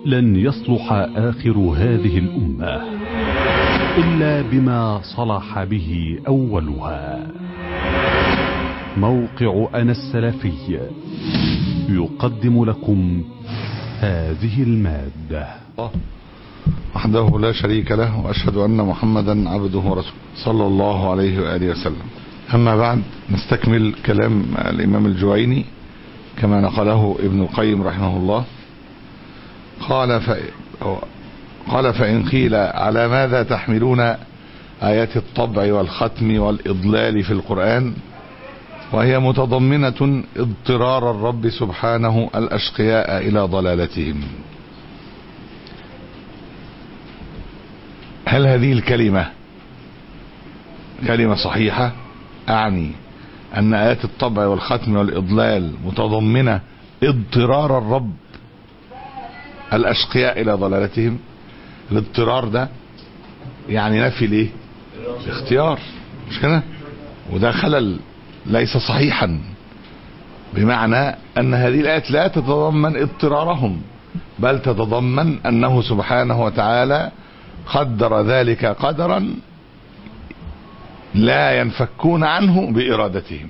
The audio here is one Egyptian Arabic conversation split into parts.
لن يصلح آخر هذه الأمة إلا بما صلح به أولها موقع أنا السلفي يقدم لكم هذه المادة وحده لا شريك له وأشهد أن محمدا عبده ورسوله صلى الله عليه وآله وسلم أما بعد نستكمل كلام الإمام الجويني كما نقله ابن القيم رحمه الله قال ف... قال فإن قيل على ماذا تحملون آيات الطبع والختم والإضلال في القرآن وهي متضمنة اضطرار الرب سبحانه الأشقياء إلى ضلالتهم هل هذه الكلمة كلمة صحيحة أعني أن آيات الطبع والختم والإضلال متضمنة اضطرار الرب الأشقياء إلى ضلالتهم الاضطرار ده يعني نفي ليه اختيار مش كده وده خلل ليس صحيحا بمعنى أن هذه الآيات لا تتضمن اضطرارهم بل تتضمن أنه سبحانه وتعالى قدر ذلك قدرا لا ينفكون عنه بإرادتهم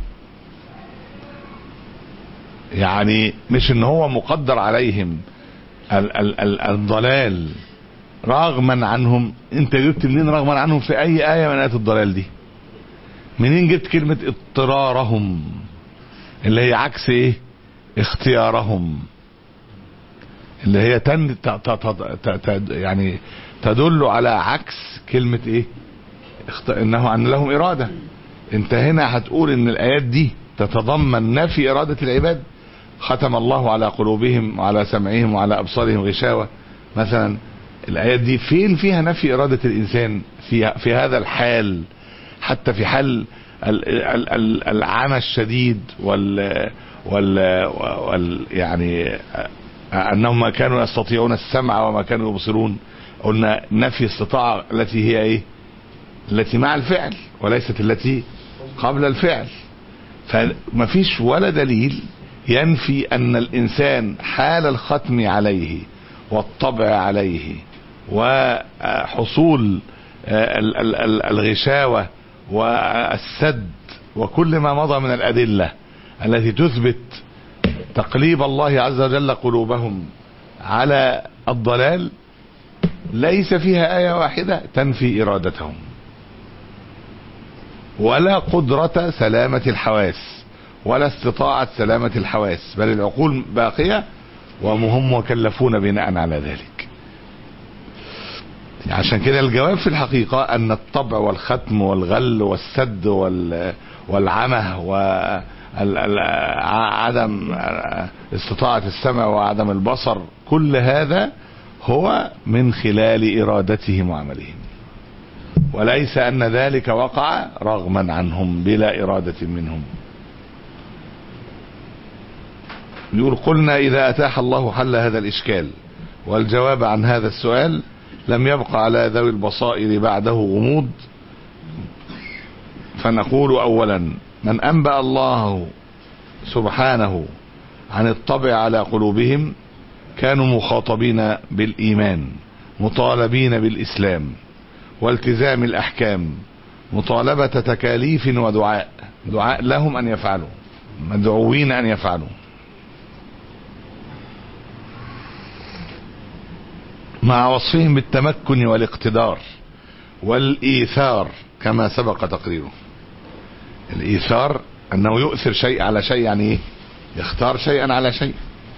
يعني مش ان هو مقدر عليهم ال ال ال الضلال رغما عنهم انت جبت منين رغما عنهم في اي آية من آيات الضلال دي منين جبت كلمة اضطرارهم اللي هي عكس ايه اختيارهم اللي هي تن ت ت ت ت يعني تدل على عكس كلمة ايه اخت... انه ان لهم ارادة انت هنا هتقول ان الايات دي تتضمن نفي ارادة العباد ختم الله على قلوبهم وعلى سمعهم وعلى ابصارهم غشاوة مثلا الايات دي فين فيها نفي ارادة الانسان في في هذا الحال حتى في حال العمى الشديد وال وال, وال يعني انهم ما كانوا يستطيعون السمع وما كانوا يبصرون قلنا نفي استطاعة التي هي ايه التي مع الفعل وليست التي قبل الفعل فما فيش ولا دليل ينفي ان الانسان حال الختم عليه والطبع عليه وحصول الغشاوة والسد وكل ما مضى من الأدلة التي تثبت تقليب الله عز وجل قلوبهم على الضلال ليس فيها آية واحدة تنفي إرادتهم ولا قدرة سلامة الحواس ولا استطاعة سلامة الحواس بل العقول باقية وهم مكلفون بناء على ذلك عشان كده الجواب في الحقيقة أن الطبع والختم والغل والسد والعمى وعدم استطاعة السمع وعدم البصر كل هذا هو من خلال إرادتهم وعملهم وليس أن ذلك وقع رغما عنهم بلا إرادة منهم يقول قلنا إذا أتاح الله حل هذا الإشكال والجواب عن هذا السؤال لم يبق على ذوي البصائر بعده غموض فنقول أولا من أنبأ الله سبحانه عن الطبع على قلوبهم كانوا مخاطبين بالإيمان مطالبين بالإسلام والتزام الأحكام مطالبة تكاليف ودعاء دعاء لهم أن يفعلوا مدعوين أن يفعلوا مع وصفهم بالتمكن والاقتدار والإيثار كما سبق تقريره الإيثار أنه يؤثر شيء على شيء يعني إيه يختار شيئا على شيء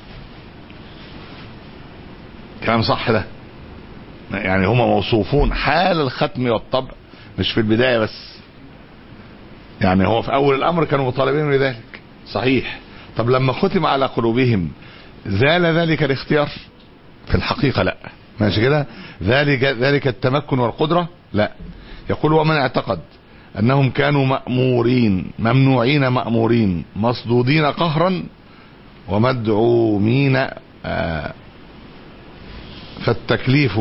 كلام صح ده يعني هم موصوفون حال الختم والطبع مش في البداية بس يعني هو في أول الأمر كانوا مطالبين بذلك صحيح طب لما ختم على قلوبهم زال ذلك الاختيار في الحقيقة لا ماشي كده ذلك ذلك التمكن والقدرة لا يقول ومن اعتقد انهم كانوا مأمورين ممنوعين مأمورين مصدودين قهرا ومدعومين آه فالتكليف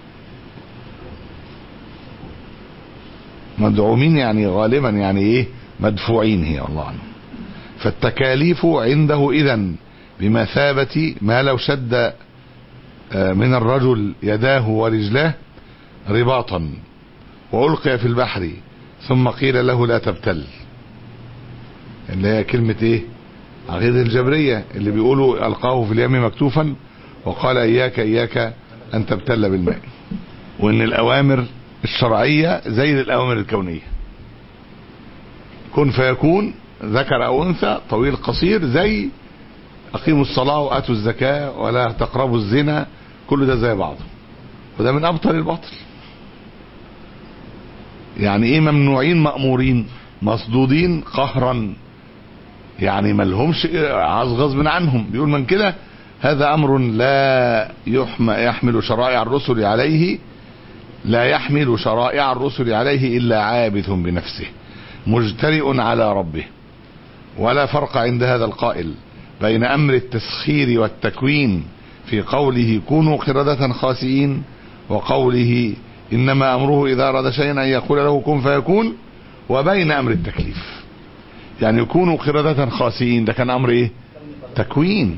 مدعومين يعني غالبا يعني ايه مدفوعين هي الله عنه فالتكاليف عنده اذا بمثابة ما لو شد من الرجل يداه ورجلاه رباطا وألقي في البحر ثم قيل له لا تبتل اللي هي كلمة ايه عقيدة الجبرية اللي بيقولوا ألقاه في اليم مكتوفا وقال إياك إياك أن تبتل بالماء وإن الأوامر الشرعية زي الأوامر الكونية كن فيكون ذكر أو أنثى طويل قصير زي أقيموا الصلاة وآتوا الزكاة ولا تقربوا الزنا كل ده زي بعضه وده من أبطل الباطل يعني إيه ممنوعين مأمورين مصدودين قهرا يعني ما لهمش غصب عنهم بيقول من كده هذا أمر لا يحمى يحمل شرائع الرسل عليه لا يحمل شرائع الرسل عليه إلا عابث بنفسه مجترئ على ربه ولا فرق عند هذا القائل بين أمر التسخير والتكوين في قوله كونوا قردة خاسئين وقوله إنما أمره إذا أراد شيئا أن يقول له كن فيكون وبين أمر التكليف يعني يكونوا قردة خاسئين ده كان أمر إيه تكوين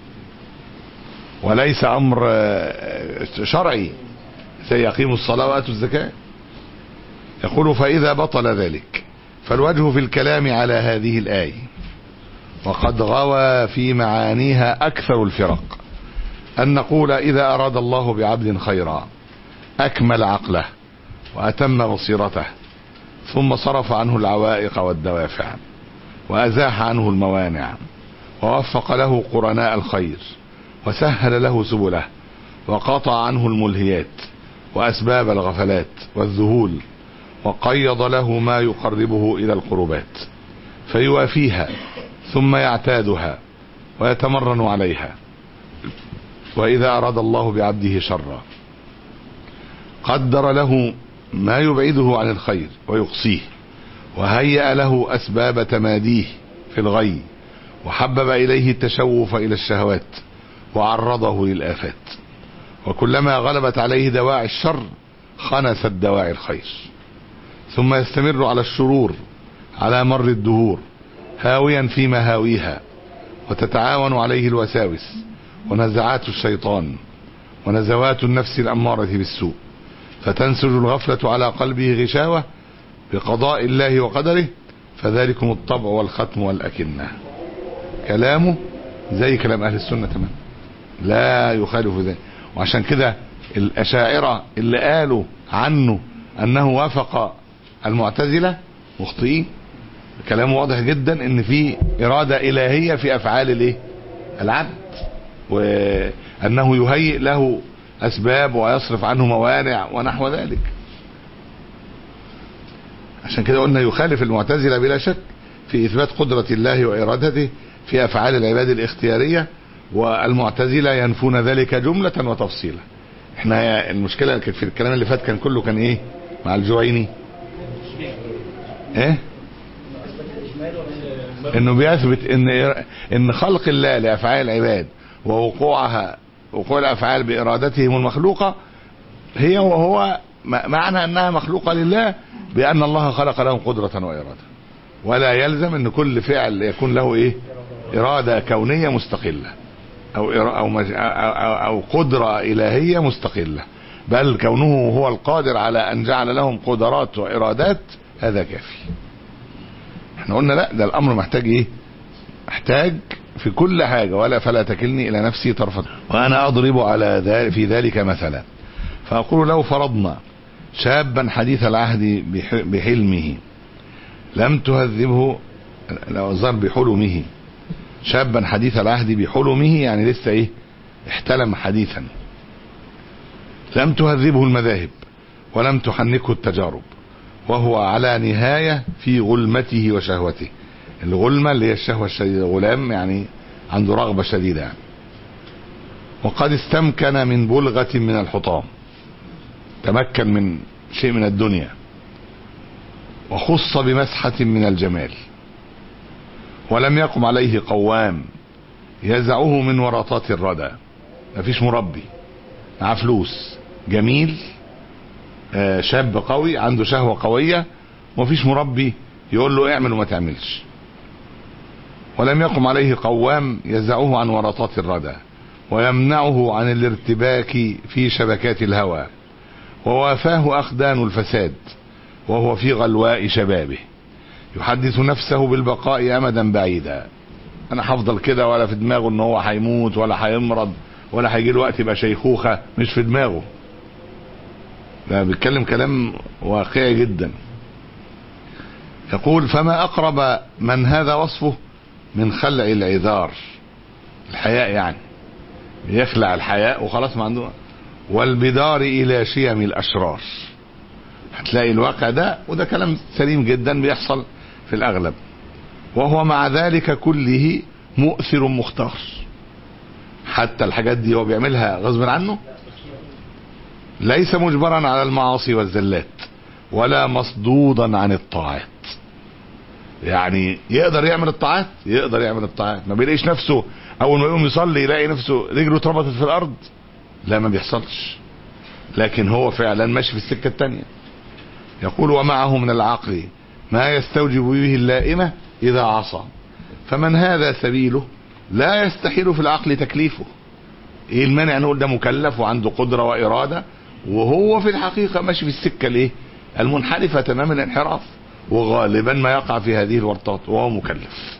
وليس أمر شرعي زي يقيموا الصلاة وآتوا الزكاة يقول فإذا بطل ذلك فالوجه في الكلام على هذه الآية وقد غوى في معانيها أكثر الفرق أن نقول إذا أراد الله بعبد خيرا أكمل عقله وأتم بصيرته ثم صرف عنه العوائق والدوافع وأزاح عنه الموانع ووفق له قرناء الخير وسهل له سبله وقطع عنه الملهيات وأسباب الغفلات والذهول وقيض له ما يقربه إلى القربات فيوافيها ثم يعتادها ويتمرن عليها وإذا أراد الله بعبده شرا قدر له ما يبعده عن الخير ويقصيه وهيأ له أسباب تماديه في الغي وحبب إليه التشوف إلى الشهوات وعرضه للآفات وكلما غلبت عليه دواعي الشر خنست دواعي الخير ثم يستمر على الشرور على مر الدهور هاويا في مهاويها وتتعاون عليه الوساوس ونزعات الشيطان ونزوات النفس الأمارة بالسوء فتنسج الغفلة على قلبه غشاوة بقضاء الله وقدره فذلكم الطبع والختم والأكنة كلامه زي كلام أهل السنة تمام لا يخالف ذلك وعشان كده الأشاعرة اللي قالوا عنه أنه وافق المعتزلة مخطئين كلامه واضح جدا ان في إرادة إلهية في أفعال الايه العبد وأنه يهيئ له أسباب ويصرف عنه موانع ونحو ذلك عشان كده قلنا يخالف المعتزلة بلا شك في إثبات قدرة الله وإرادته في أفعال العباد الاختيارية والمعتزلة ينفون ذلك جملة وتفصيلا احنا المشكلة كانت في الكلام اللي فات كان كله كان ايه مع الجويني ايه انه بيثبت ان ان خلق الله لافعال العباد ووقوعها وقوع الافعال بارادتهم المخلوقه هي وهو معنى انها مخلوقه لله بان الله خلق لهم قدره واراده ولا يلزم ان كل فعل يكون له ايه اراده كونيه مستقله او او او, أو قدره الهيه مستقله بل كونه هو القادر على ان جعل لهم قدرات وارادات هذا كافي احنا قلنا لا ده الامر محتاج ايه محتاج في كل حاجة ولا فلا تكلني الى نفسي طرفة وانا اضرب على ذلك في ذلك مثلا فاقول لو فرضنا شابا حديث العهد بحلمه لم تهذبه لو ظهر بحلمه شابا حديث العهد بحلمه يعني لسه ايه احتلم حديثا لم تهذبه المذاهب ولم تحنكه التجارب وهو على نهاية في غلمته وشهوته الغلمة اللي هي الشهوة الشديدة غلام يعني عنده رغبة شديدة يعني. وقد استمكن من بلغة من الحطام تمكن من شيء من الدنيا وخص بمسحة من الجمال ولم يقم عليه قوام يزعه من ورطات الردى مفيش مربي معاه فلوس جميل شاب قوي عنده شهوة قوية ومفيش مربي يقول له اعمل وما تعملش ولم يقم عليه قوام يزعه عن ورطات الردى ويمنعه عن الارتباك في شبكات الهوى ووافاه أخدان الفساد وهو في غلواء شبابه يحدث نفسه بالبقاء أمدا بعيدا أنا هفضل كده ولا في دماغه إن هو هيموت ولا هيمرض ولا هيجي له وقت يبقى شيخوخة مش في دماغه ده بيتكلم كلام واقعي جدا يقول فما أقرب من هذا وصفه من خلع العذار الحياء يعني يخلع الحياء وخلاص ما عنده والبدار إلى شيم الأشرار هتلاقي الواقع ده وده كلام سليم جدا بيحصل في الأغلب وهو مع ذلك كله مؤثر مختار حتى الحاجات دي هو بيعملها غصب عنه ليس مجبرا على المعاصي والزلات ولا مصدودا عن الطاعات يعني يقدر يعمل الطاعات يقدر يعمل الطاعات ما بيلاقيش نفسه اول ما يقوم يصلي يلاقي نفسه رجله اتربطت في الارض لا ما بيحصلش لكن هو فعلا ماشي في السكه الثانيه يقول ومعه من العقل ما يستوجب به اللائمه اذا عصى فمن هذا سبيله لا يستحيل في العقل تكليفه ايه المانع نقول ده مكلف وعنده قدره واراده وهو في الحقيقه ماشي في السكه الايه المنحرفه تمام الانحراف وغالبا ما يقع في هذه الورطات وهو مكلف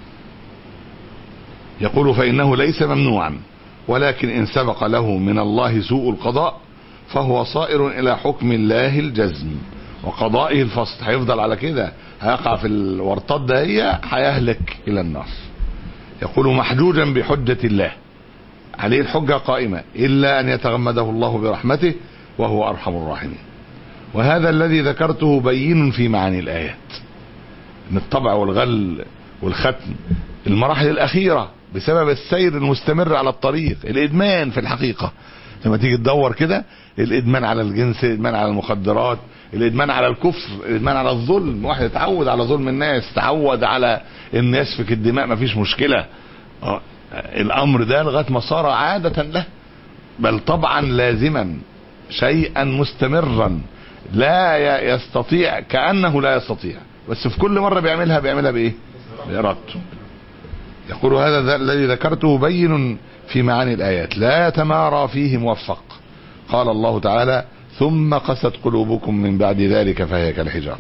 يقول فإنه ليس ممنوعا ولكن إن سبق له من الله سوء القضاء فهو صائر إلى حكم الله الجزم وقضائه الفصل هيفضل على كده هيقع في الورطات ده هي هيهلك إلى النار يقول محجوجا بحجة الله عليه الحجة قائمة إلا أن يتغمده الله برحمته وهو أرحم الراحمين وهذا الذي ذكرته بين في معاني الآيات ان الطبع والغل والختم المراحل الأخيرة بسبب السير المستمر على الطريق الإدمان في الحقيقة لما تيجي تدور كده الإدمان على الجنس الإدمان على المخدرات الإدمان على الكفر الإدمان على الظلم واحد اتعود على ظلم الناس تعود على ان يسفك الدماء مفيش مشكلة آه، الأمر ده لغاية ما صار عادة له بل طبعا لازما شيئا مستمرا لا ي- يستطيع كأنه لا يستطيع بس في كل مرة بيعملها بيعملها بإيه بإرادته يقول هذا ذا- الذي ذكرته بين في معاني الآيات لا يتمارى فيه موفق قال الله تعالى ثم قست قلوبكم من بعد ذلك فهي كالحجارة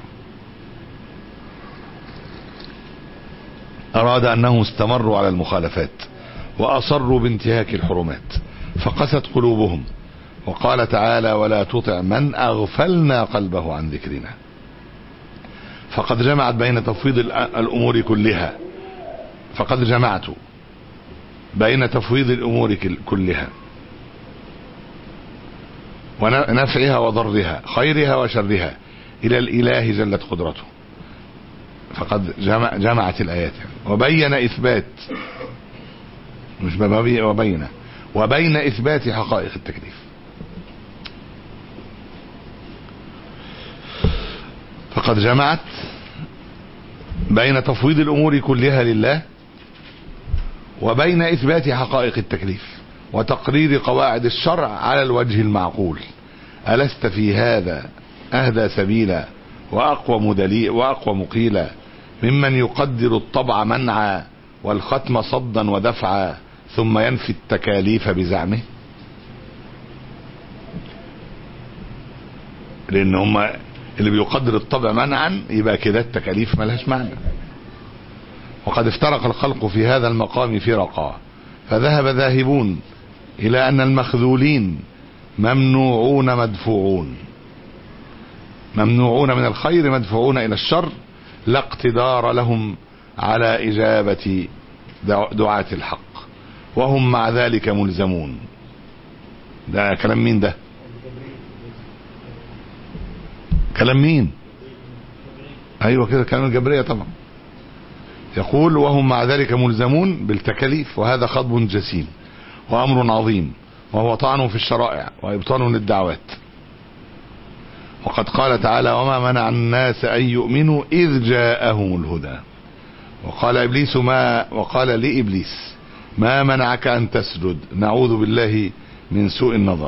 أراد أنهم استمروا على المخالفات وأصروا بانتهاك الحرمات فقست قلوبهم وقال تعالى ولا تطع من أغفلنا قلبه عن ذكرنا فقد جمعت بين تفويض الأ- الأمور كلها فقد جمعت بين تفويض الأمور كل- كلها ونفعها وضرها خيرها وشرها إلى الإله جلت قدرته فقد جمع جمعت الآيات وبين إثبات مش ببي- وبين وبين إثبات حقائق التكليف فقد جمعت بين تفويض الأمور كلها لله وبين إثبات حقائق التكليف وتقرير قواعد الشرع على الوجه المعقول ألست في هذا أهدى سبيلا وأقوم دليل وأقوم قيلا ممن يقدر الطبع منعا والختم صدا ودفعا ثم ينفي التكاليف بزعمه لان هم اللي بيقدر الطبع منعا يبقى كده التكاليف ملهاش معنى وقد افترق الخلق في هذا المقام فرقا فذهب ذاهبون الى ان المخذولين ممنوعون مدفوعون ممنوعون من الخير مدفوعون الى الشر لا اقتدار لهم على اجابه دع- دعاة الحق وهم مع ذلك ملزمون ده كلام مين ده كلام مين ايوه كده كلام الجبريه طبعا يقول وهم مع ذلك ملزمون بالتكاليف وهذا خطب جسيم وامر عظيم وهو طعن في الشرائع وابطال للدعوات وقد قال تعالى وما منع الناس ان يؤمنوا اذ جاءهم الهدى وقال ابليس ما وقال لابليس ما منعك ان تسجد نعوذ بالله من سوء النظر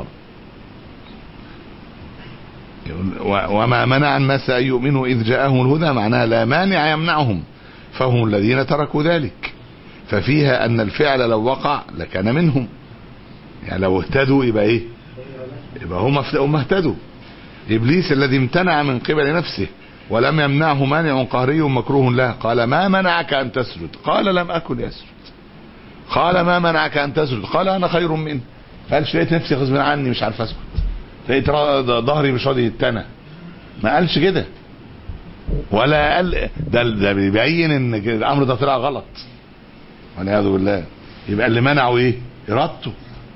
و- وما منع الناس ان يؤمنوا اذ جاءهم الهدى معناها لا مانع يمنعهم فهم الذين تركوا ذلك ففيها ان الفعل لو وقع لكان منهم يعني لو اهتدوا يبقى ايه يبقى هم هم اهتدوا ابليس الذي امتنع من قبل نفسه ولم يمنعه مانع قهري مكروه له قال ما منعك ان تسجد قال لم اكن يسجد قال ما منعك ان تسجد قال انا خير منه قالش لقيت نفسي غصب عني مش عارف اسجد لقيت ظهري مش راضي يتنى ما قالش كده ولا قال ده ده بيبين ان الامر ده طلع غلط والعياذ بالله يبقى اللي منعه ايه ارادته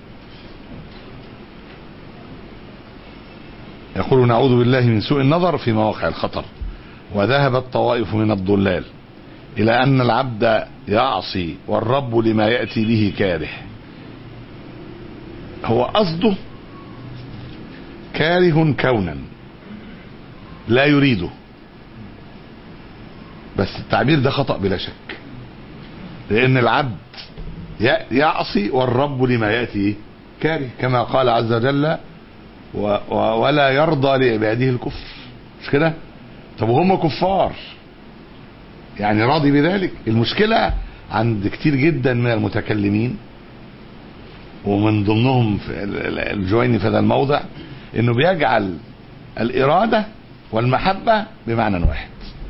يقول نعوذ بالله من سوء النظر في مواقع الخطر وذهبت طوائف من الضلال الى ان العبد يعصي والرب لما ياتي به كاره هو قصده كاره كونا لا يريده بس التعبير ده خطأ بلا شك لأن العبد يعصي والرب لما يأتي كاره كما قال عز وجل و و ولا يرضى لعباده الكفر مش كده طب وهم كفار يعني راضي بذلك المشكلة عند كتير جدا من المتكلمين ومن ضمنهم في الجويني في هذا الموضع انه بيجعل الإرادة والمحبة بمعنى واحد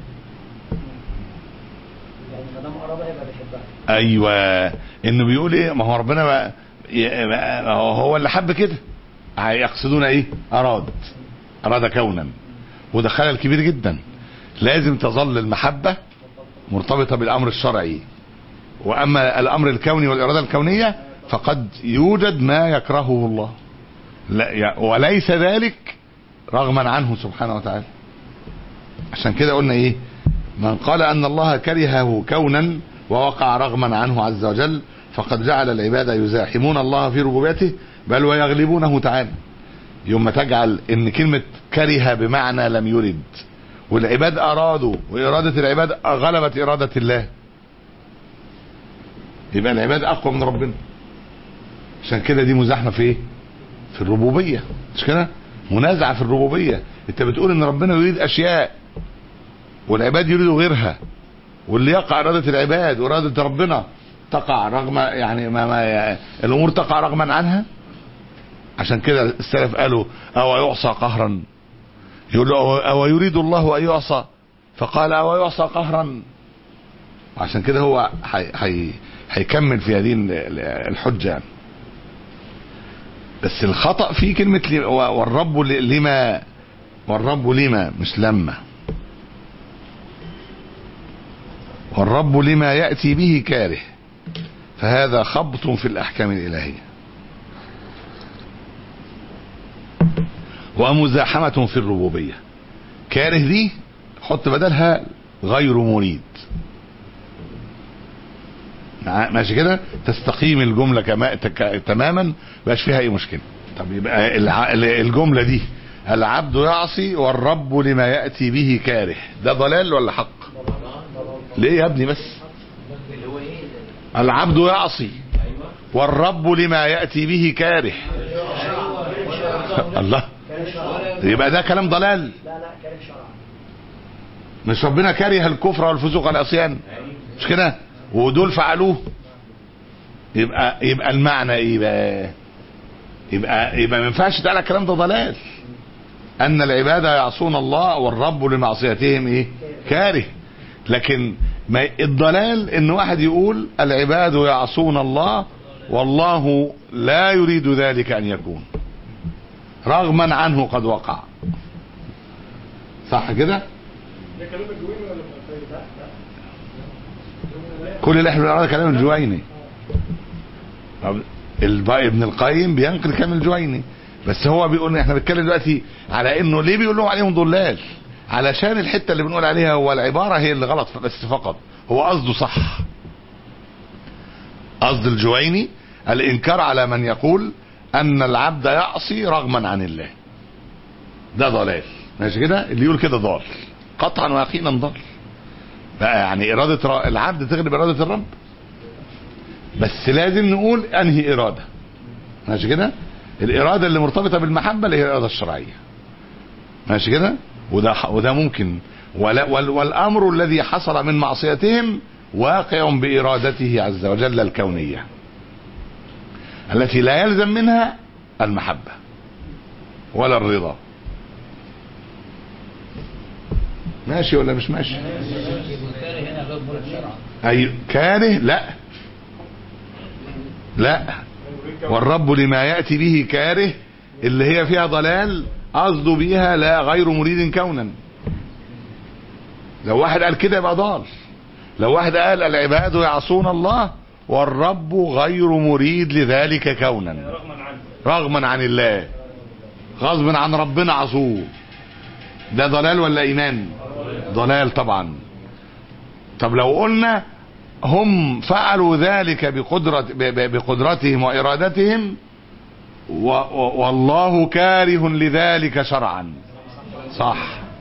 يعني ما دام اراد يبقى بيحبها ايوه انه بيقول ايه ما هو ربنا ما ما هو هو اللي حب كده يقصدون ايه اراد اراد كونا وده خلل كبير جدا لازم تظل المحبة مرتبطة بالامر الشرعي واما الامر الكوني والاراده الكونيه فقد يوجد ما يكرهه الله لا وليس ذلك رغما عنه سبحانه وتعالى عشان كده قلنا ايه من قال ان الله كرهه كونا ووقع رغما عنه عز وجل فقد جعل العباد يزاحمون الله في ربوبيته بل ويغلبونه تعالى يوم تجعل ان كلمة كره بمعنى لم يرد والعباد ارادوا وارادة العباد غلبت ارادة الله يبقى العباد اقوى من ربنا عشان كده دي مزاحمة في ايه في الربوبية مش كده منازعة في الربوبية انت بتقول ان ربنا يريد اشياء والعباد يريدوا غيرها واللي يقع ارادة العباد وارادة ربنا تقع رغم يعني ما, ما يعني الامور تقع رغما عنها عشان كده السلف قالوا او يعصى قهرا يقول له او يريد الله ان يعصى فقال او يعصى قهرا عشان كده هو هيكمل في هذه الحجة يعني. بس الخطأ في كلمة والرب لما والرب لما مش لما والرب لما يأتي به كاره فهذا خبط في الأحكام الإلهية ومزاحمة في الربوبية كاره دي حط بدلها غير مريد ماشي كده تستقيم الجملة كما تماما مبقاش فيها اي مشكلة طب يبقى الجملة دي العبد يعصي والرب لما يأتي به كاره ده ضلال ولا حق ليه يا ابني بس العبد يعصي والرب لما يأتي به كاره الله يبقى ده كلام ضلال لا لا كاره شرعا مش ربنا كره الكفر والفسوق والعصيان مش كده ودول فعلوه يبقى يبقى المعنى ايه بقى يبقى يبقى ما ينفعش تقال الكلام ده ضلال ان العباد يعصون الله والرب لمعصيتهم ايه كاره لكن ما الضلال ان واحد يقول العباد يعصون الله والله لا يريد ذلك ان يكون رغما عنه قد وقع صح كده كل اللي احنا بنقراه كلام الجويني ابن القيم بينقل كلام الجويني بس هو بيقول احنا بنتكلم دلوقتي على انه ليه بيقول لهم عليهم ضلال علشان الحته اللي بنقول عليها هو العباره هي اللي غلط بس فقط هو قصده صح قصد الجويني الانكار على من يقول ان العبد يعصي رغما عن الله ده ضلال ماشي كده اللي يقول كده ضال قطعا ويقينا ضال بقى يعني اراده العبد تغلب اراده الرب بس لازم نقول انهي اراده ماشي كده الاراده اللي مرتبطه بالمحبه اللي هي الاراده الشرعيه ماشي كده وده وده ممكن ولا وال والامر الذي حصل من معصيتهم واقع بارادته عز وجل الكونيه التي لا يلزم منها المحبة ولا الرضا ماشي ولا مش ماشي والكاره هنا غير مراد شرعا أي كاره لا لا والرب لما يأتي به كاره اللي هي فيها ضلال قصده بيها لا غير مريد كونا لو واحد قال كده يبقى ضال لو واحد قال العباد يعصون الله والرب غير مريد لذلك كونا رغما عن الله غصبا عن ربنا عصوه ده ضلال ولا ايمان ضلال طبعا طب لو قلنا هم فعلوا ذلك بقدرة ب- ب- بقدرتهم وإرادتهم و و والله كاره لذلك شرعا صح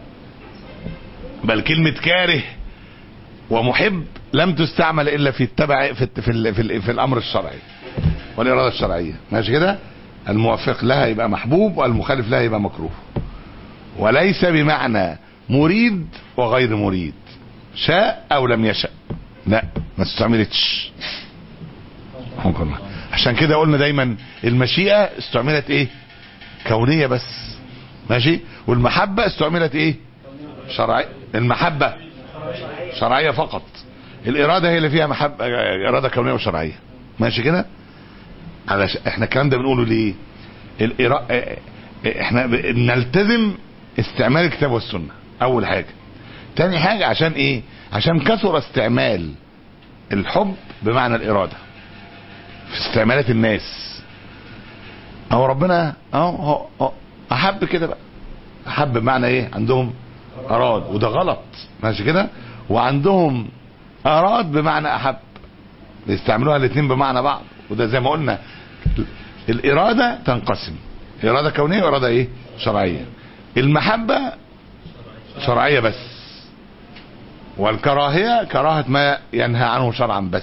بل كلمة كاره ومحب لم تستعمل إلا في التبع في الت- في, ال في, ال في الأمر الشرعي والإرادة الشرعية ماشي كده الموافق لها يبقى محبوب والمخالف لها يبقى مكروه وليس بمعنى مريد وغير مريد شاء او لم يشاء لا ما استعملتش رحمك الله عشان كده قلنا دايما المشيئة استعملت ايه كونية بس ماشي والمحبة استعملت ايه شرعي المحبة شرعية فقط الإرادة هي اللي فيها محبة إرادة كونية وشرعية ماشي كده علش احنا الكلام ده بنقوله ليه الإرا... اه- اه- احنا ب... نلتزم استعمال الكتاب والسنة اول حاجة تاني حاجة عشان ايه عشان كثر استعمال الحب بمعنى الارادة في استعمالات الناس او ربنا اهو هو- هو احب كده بقى احب بمعنى ايه عندهم اراد وده غلط ماشي كده وعندهم اراد بمعنى احب بيستعملوها الاثنين بمعنى بعض وده زي ما قلنا الاراده تنقسم اراده كونيه واراده ايه شرعيه المحبه شرعيه بس والكراهيه كراهه ما ينهى عنه شرعا بس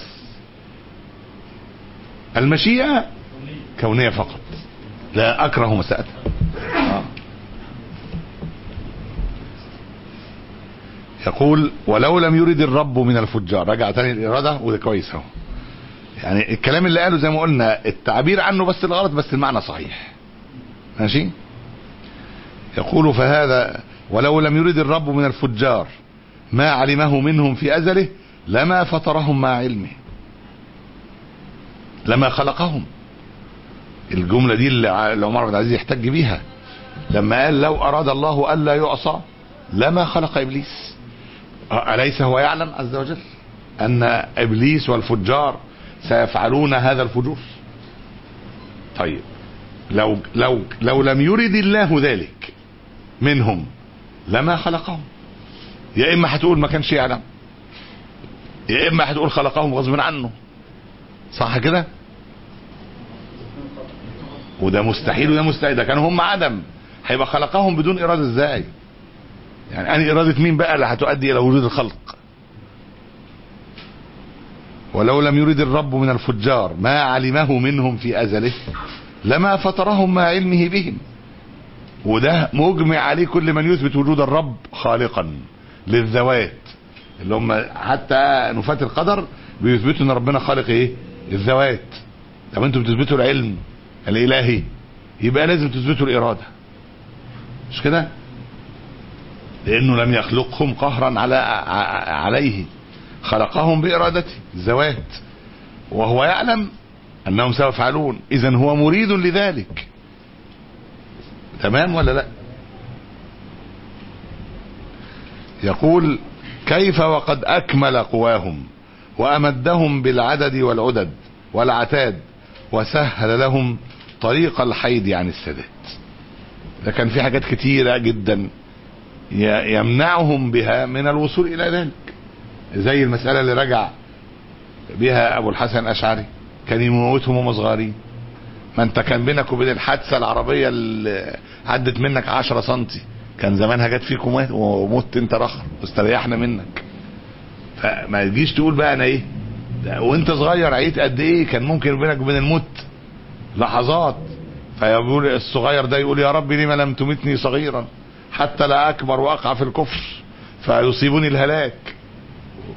المشيئه كونيه فقط لا اكره مساءتها آه. يقول ولو لم يرد الرب من الفجار رجع تاني الاراده وده كويس اهو يعني الكلام اللي قاله زي ما قلنا التعبير عنه بس الغلط بس المعنى صحيح ماشي يقول فهذا ولو لم يرد الرب من الفجار ما علمه منهم في أزله لما فطرهم مع علمه لما خلقهم الجملة دي اللي ع- اللي عمر بن العزيز يحتج بيها لما قال لو أراد الله ألا يعصى لما خلق إبليس أ- أليس هو يعلم عز وجل أن إبليس والفجار سيفعلون هذا الفجور طيب لو لو لو لم يرد الله ذلك منهم لما خلقهم يا اما هتقول ما كانش يعلم يا اما هتقول خلقهم غصب عنه صح كده وده مستحيل وده مستحيل ده كانوا هم عدم هيبقى خلقهم بدون اراده ازاي يعني اني اراده مين بقى اللي هتؤدي الى وجود الخلق ولو لم يرد الرب من الفجار ما علمه منهم في ازله لما فطرهم مع علمه بهم وده مجمع عليه كل من يثبت وجود الرب خالقا للذوات اللي هم حتى نفاة القدر بيثبتوا ان ربنا خالق ايه الذوات طب انتوا بتثبتوا العلم الالهي يبقى لازم تثبتوا الاراده مش كده لانه لم يخلقهم قهرا على ع- عليه خلقهم بارادته الذوات وهو يعلم انهم سيفعلون اذا هو مريد لذلك تمام ولا لا يقول كيف وقد اكمل قواهم وامدهم بالعدد والعدد والعتاد وسهل لهم طريق الحيد عن السداد ده كان في حاجات كتيرة جدا ي- يمنعهم بها من الوصول الى ذلك زي المسألة اللي رجع بها ابو الحسن الاشعري كان يموتهم وهم صغارين ما انت كان بينك وبين الحادثة العربية اللي عدت منك عشرة سنتي كان زمانها جت فيك ومات ومت انت رخر واستريحنا منك فما تجيش تقول بقى انا ايه ده وانت صغير عيت قد ايه كان ممكن بينك وبين الموت لحظات فيقول الصغير ده يقول يا رب لما لم تمتني صغيرا حتى لا اكبر واقع في الكفر فيصيبني الهلاك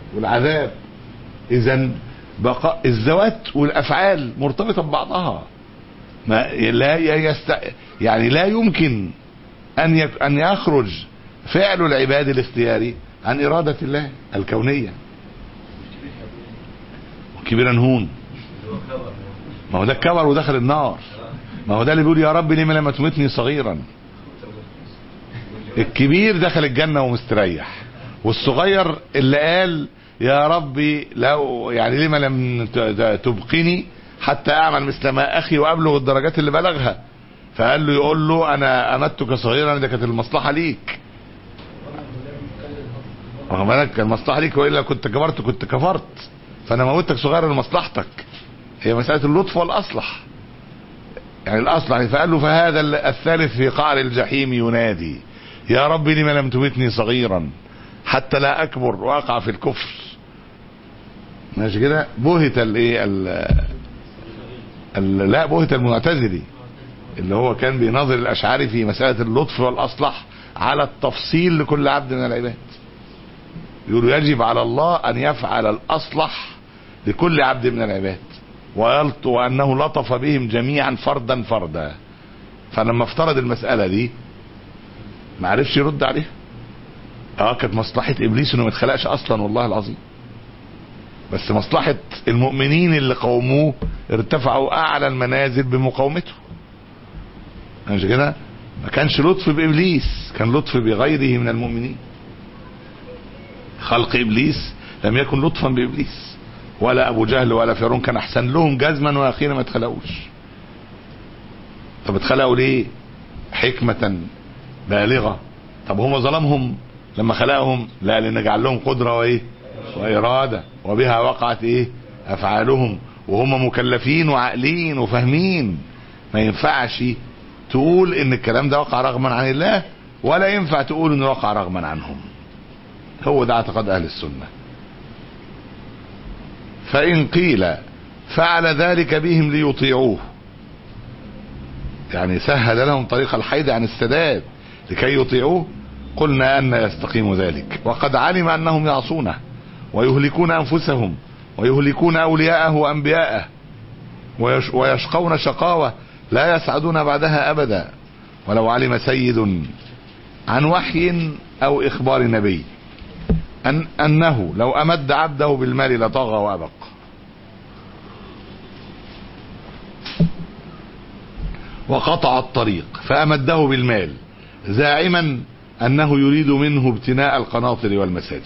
والعذاب اذا بقاء الذوات والافعال مرتبطه ببعضها ما لا يست... يعني لا يمكن ان يك... ان يخرج فعل العباد الاختياري عن اراده الله الكونيه كبيرا هون ما هو ده الكبر ودخل النار ما هو ده اللي بيقول يا رب لما لم تمتني صغيرا الكبير دخل الجنة ومستريح والصغير اللي قال يا ربي لو يعني لما لم ت- ت- تبقني حتى اعمل مثل ما اخي وابلغ الدرجات اللي بلغها فقال له يقول له انا امدتك صغيرا ده كانت المصلحه ليك واخد بالك المصلحه ليك والا كنت كبرت كنت كفرت فانا موتك صغير لمصلحتك هي مساله اللطف والاصلح يعني الاصلح يعني فقال له فهذا ال- الثالث في قعر الجحيم ينادي يا رب لم لم تمتني صغيرا حتى لا اكبر واقع في الكفر ماشي كده بهت الايه ال- ال- لا بهت المعتزلي اللي هو كان بيناظر الاشعري في مساله اللطف والاصلح على التفصيل لكل عبد من العباد يقولوا يجب على الله ان يفعل الاصلح لكل عبد من العباد ويلط وانه لطف بهم جميعا فردا فردا فلما افترض المساله دي ما عرفش يرد عليها اه كانت مصلحه ابليس انه ما يتخلقش اصلا والله العظيم بس مصلحه المؤمنين اللي قوموه ارتفعوا اعلى المنازل بمقاومته مش كده ما كانش لطف بابليس كان لطف بغيره من المؤمنين خلق ابليس لم يكن لطفا بابليس ولا ابو جهل ولا فرعون كان احسن لهم جزما واخيرا ما اتخلقوش طب اتخلقوا ليه حكمة بالغة طب هم ظلمهم لما خلقهم لا لنجعل لهم قدرة وايه وإرادة وبها وقعت ايه افعالهم وهم مكلفين وعاقلين وفاهمين ما ينفعش تقول ان الكلام ده وقع رغما عن الله ولا ينفع تقول انه وقع رغما عنهم هو ده اعتقاد اهل السنه فإن قيل فعل ذلك بهم ليطيعوه يعني سهل لهم طريق الحيد عن السداد لكي يطيعوه قلنا أن يستقيم ذلك وقد علم أنهم يعصونه ويهلكون أنفسهم ويهلكون أولياءه وأنبياءه ويش ويشقون شقاوة لا يسعدون بعدها أبدا ولو علم سيد عن وحي أو إخبار نبي أن أنه لو أمد عبده بالمال لطغى وأبق وقطع الطريق فأمده بالمال زاعما أنه يريد منه ابتناء القناطر والمساجد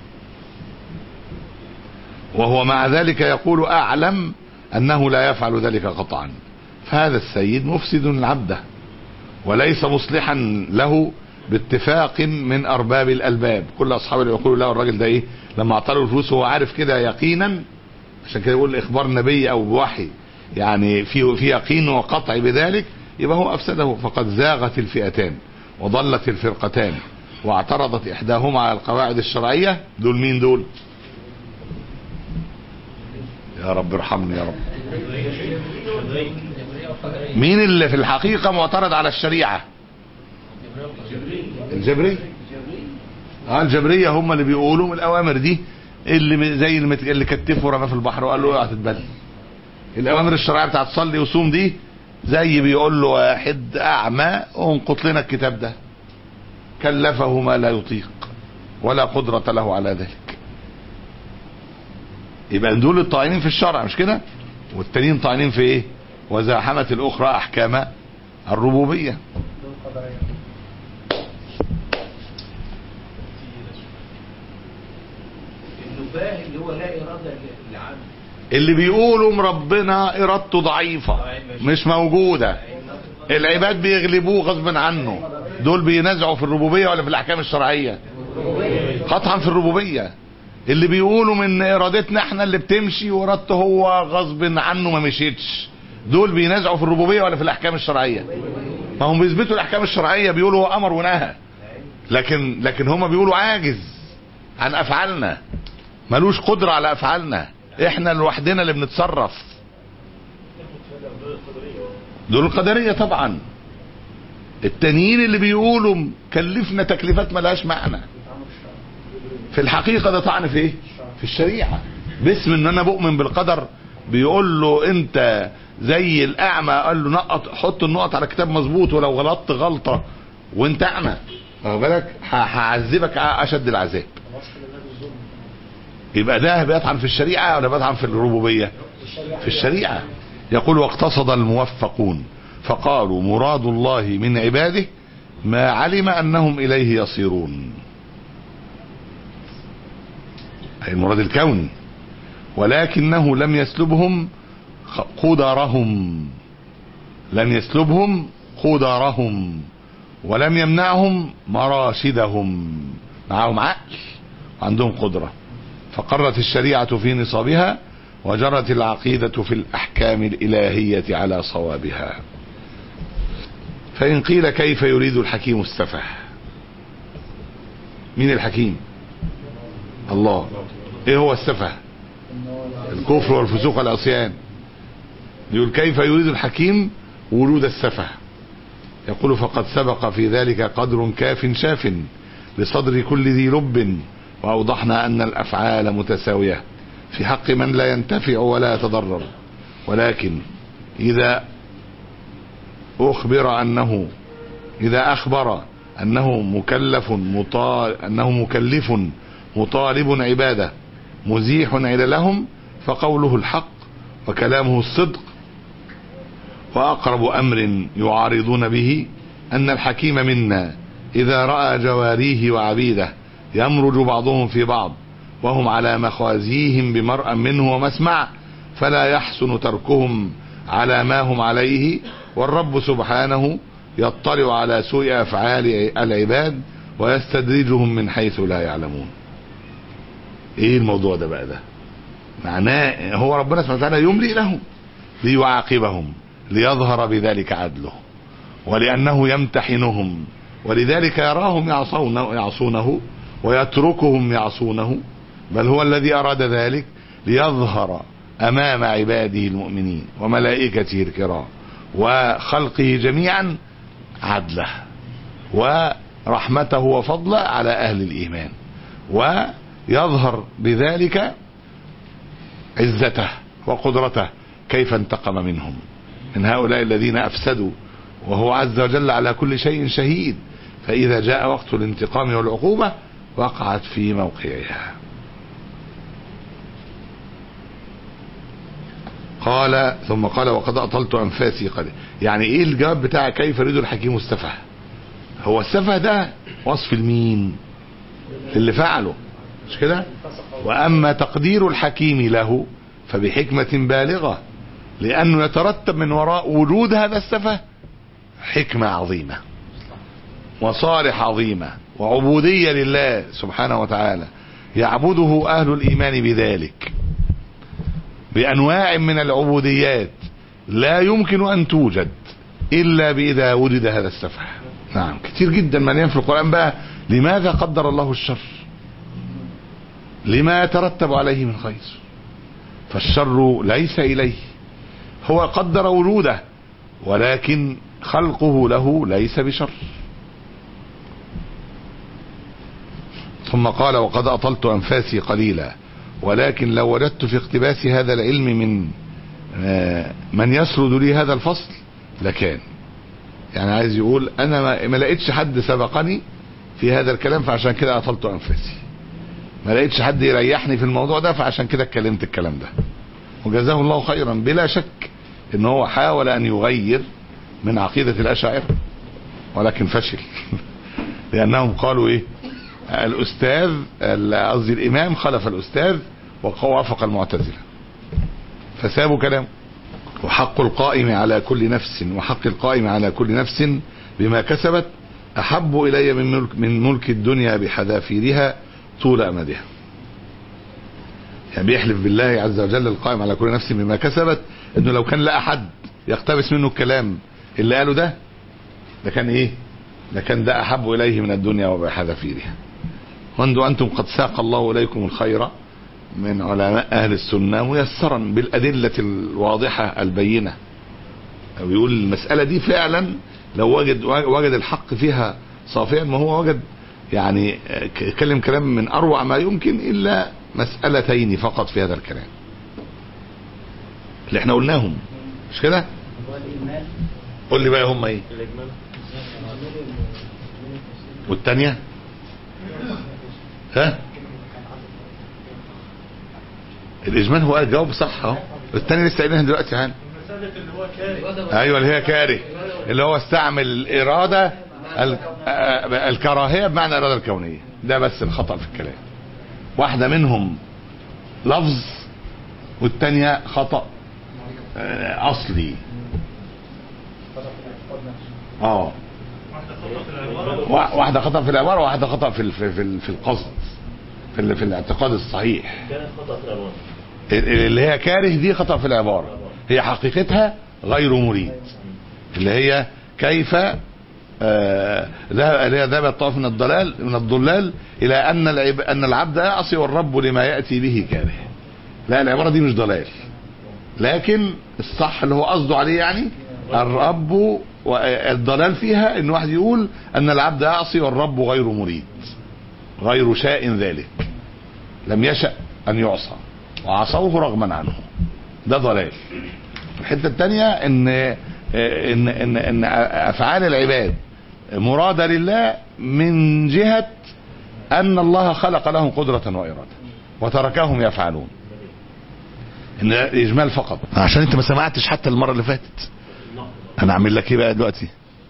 وهو مع ذلك يقول أعلم أنه لا يفعل ذلك قطعا فهذا السيد مفسد عبده وليس مصلحا له باتفاق من ارباب الالباب كل اصحاب العقول له الراجل ده ايه لما اعطاه الفلوس هو عارف كده يقينا عشان كده يقول اخبار نبي او بوحي يعني في في يقين وقطع بذلك يبقى هو افسده فقد زاغت الفئتان وضلت الفرقتان واعترضت احداهما على القواعد الشرعيه دول مين دول يا رب ارحمني يا رب مين اللي في الحقيقه معترض على الشريعه الجبرية اه الجبرية هم اللي بيقولوا من الأوامر دي اللي زي اللي, مت... اللي كتفه ورماه في البحر وقال له اوعى تتبل الأوامر الشرعية بتاعت صلي وصوم دي زي بيقول له واحد أعمى انقط لنا الكتاب ده كلفه ما لا يطيق ولا قدرة له على ذلك يبقى دول الطاعنين في الشرع مش كده والتانيين طاعنين في ايه وزاحمت الأخرى أحكام الربوبية دول قدرية النباه اللي هو لا اراده للعبد اللي بيقولوا ربنا ارادته ضعيفة مش موجودة العباد بيغلبوه غصب عنه دول بينازعوا في الربوبية ولا في الاحكام الشرعية قطعا في الربوبية اللي بيقولوا من ارادتنا احنا اللي بتمشي وارادته هو غصب عنه ما مشيتش دول بينازعوا في الربوبية ولا في الاحكام الشرعية ما هم بيثبتوا الاحكام الشرعية بيقولوا هو امر ونهى لكن لكن هم بيقولوا عاجز عن افعالنا ملوش قدرة على افعالنا احنا لوحدنا اللي بنتصرف دول القدرية طبعا التانيين اللي بيقولوا كلفنا تكليفات ملهاش معنى في الحقيقة ده طعن في ايه في الشريعة باسم ان انا بؤمن بالقدر بيقول له انت زي الاعمى قال له نقط حط النقط على كتاب مظبوط ولو غلطت غلطه وانت اعمى واخد بالك ه- هعذبك اشد العذاب وصف لله بالظلم يبقى ده بيطعن في الشريعه ولا بيطعن في الربوبيه الشريعة في الشريعه يقول واقتصد الموفقون فقالوا مراد الله من عباده ما علم انهم اليه يصيرون اي المراد الكوني ولكنه لم يسلبهم خ- قدرهم لم يسلبهم قدرهم ولم يمنعهم مراشدهم معهم عقل وعندهم قدرة فقرت الشريعة في نصابها وجرت العقيدة في الأحكام الإلهية على صوابها فإن قيل كيف يريد الحكيم السفه مين الحكيم الله ايه هو السفه الكفر والفسوق والعصيان يقول كيف يريد الحكيم ورود السفه يقول فقد سبق في ذلك قدر كاف شاف لصدر كل ذي لب وأوضحنا أن الأفعال متساوية في حق من لا ينتفع ولا يتضرر ولكن إذا أخبر أنه إذا أخبر أنه مكلف مطال أنه مكلف مطالب عباده مزيح عللهم فقوله الحق وكلامه الصدق وأقرب أمر يعارضون به أن الحكيم منا إذا رأى جواريه وعبيده يمرج بعضهم في بعض وهم على مخازيهم بمرأ منه ومسمع فلا يحسن تركهم على ما هم عليه والرب سبحانه يطلع على سوء أفعال العباد ويستدرجهم من حيث لا يعلمون ايه الموضوع ده بقى ده معناه هو ربنا سبحانه وتعالى يملي لهم ليعاقبهم ليظهر بذلك عدله ولأنه يمتحنهم ولذلك يراهم يعصونه, يعصونه ويتركهم يعصونه بل هو الذي أراد ذلك ليظهر أمام عباده المؤمنين وملائكته الكرام وخلقه جميعا عدله ورحمته وفضله على أهل الإيمان ويظهر بذلك عزته وقدرته كيف انتقم منهم من هؤلاء الذين أفسدوا وهو عز وجل على كل شيء شهيد فإذا جاء وقت الانتقام والعقوبة وقعت في موقعها قال ثم قال وقد أطلت أنفاسي قد يعني إيه الجواب بتاع كيف يريد الحكيم السفه هو السفه ده وصف المين اللي فعله مش كده وأما تقدير الحكيم له فبحكمة بالغة لأنه يترتب من وراء وجود هذا السفه حكمة عظيمة وصالح عظيمة وعبودية لله سبحانه وتعالى يعبده أهل الإيمان بذلك بأنواع من العبوديات لا يمكن أن توجد إلا بإذا وجد هذا السفه نعم كتير جدا مليان في القرآن بقى لماذا قدر الله الشر لما يترتب عليه من خير فالشر ليس إليه هو قدر وجوده ولكن خلقه له ليس بشر ثم قال وقد أطلت أنفاسي قليلا ولكن لو وجدت في اقتباس هذا العلم من من يسرد لي هذا الفصل لكان يعني عايز يقول انا ما, ما لقيتش حد سبقني في هذا الكلام فعشان كده اطلت انفاسي ما لقيتش حد يريحني في الموضوع ده فعشان كده اتكلمت الكلام ده وجزاه الله خيرا بلا شك ان هو حاول ان يغير من عقيدة الاشاعرة ولكن فشل لانهم قالوا ايه الاستاذ قصدي الامام خلف الاستاذ ووافق المعتزله فسابوا كلامه وحق القائم على كل نفس وحق القائم على كل نفس بما كسبت احب الي من ملك من ملك الدنيا بحذافيرها طول امدها يعني بيحلف بالله عز وجل القائم على كل نفس بما كسبت انه لو كان لقى حد يقتبس منه الكلام اللي قاله ده ده كان ايه ده كان ده احب اليه من الدنيا وبحذافيرها وانتم انتم قد ساق الله اليكم الخير من علماء اهل السنه ميسرا بالادله الواضحه البينه ويقول المساله دي فعلا لو وجد وجد الحق فيها صافيا ما هو وجد يعني كلم كلام من اروع ما يمكن الا مسالتين فقط في هذا الكلام اللي احنا قلناهم مش كده هو الإيمان قول لي بقى هم ايه والتانية ها الاجمال هو الجواب صح اهو التانية لسه قايلينها دلوقتي هان ايوه اللي هي كاره اللي هو استعمل الاراده ال- آه، الكراهيه بمعنى الاراده الكونيه ده بس الخطا في الكلام واحده منهم لفظ والتانية خطا آه، اصلي اه وا- واحده خطا في العباره وواحده خطا في ال- في في, في القصد في, ال- في الاعتقاد الصحيح كانت خطأ في الألوان اللي هي كاره دي خطأ في العبارة هي حقيقتها غير مريد اللي هي كيف آه، ذهب اللي هي ذهب الطائف من الضلال من الضلال الى ان العب ان العبد يعصي والرب لما ياتي به كاره لا العباره دي مش ضلال لكن الصح اللي هو قصده عليه يعني الرب و- الضلال فيها ان واحد يقول ان العبد يعصي والرب غير مريد غير شاء ذلك لم يشأ ان يعصى وعصوه رغما عنه ده ضلال الحته الثانيه ان ان ان ان افعال العباد مراده لله من جهه ان الله خلق لهم قدره واراده وتركهم يفعلون ان ده اجمال فقط عشان انت ما سمعتش حتى المره اللي فاتت انا اعمل لك ايه بقى دلوقتي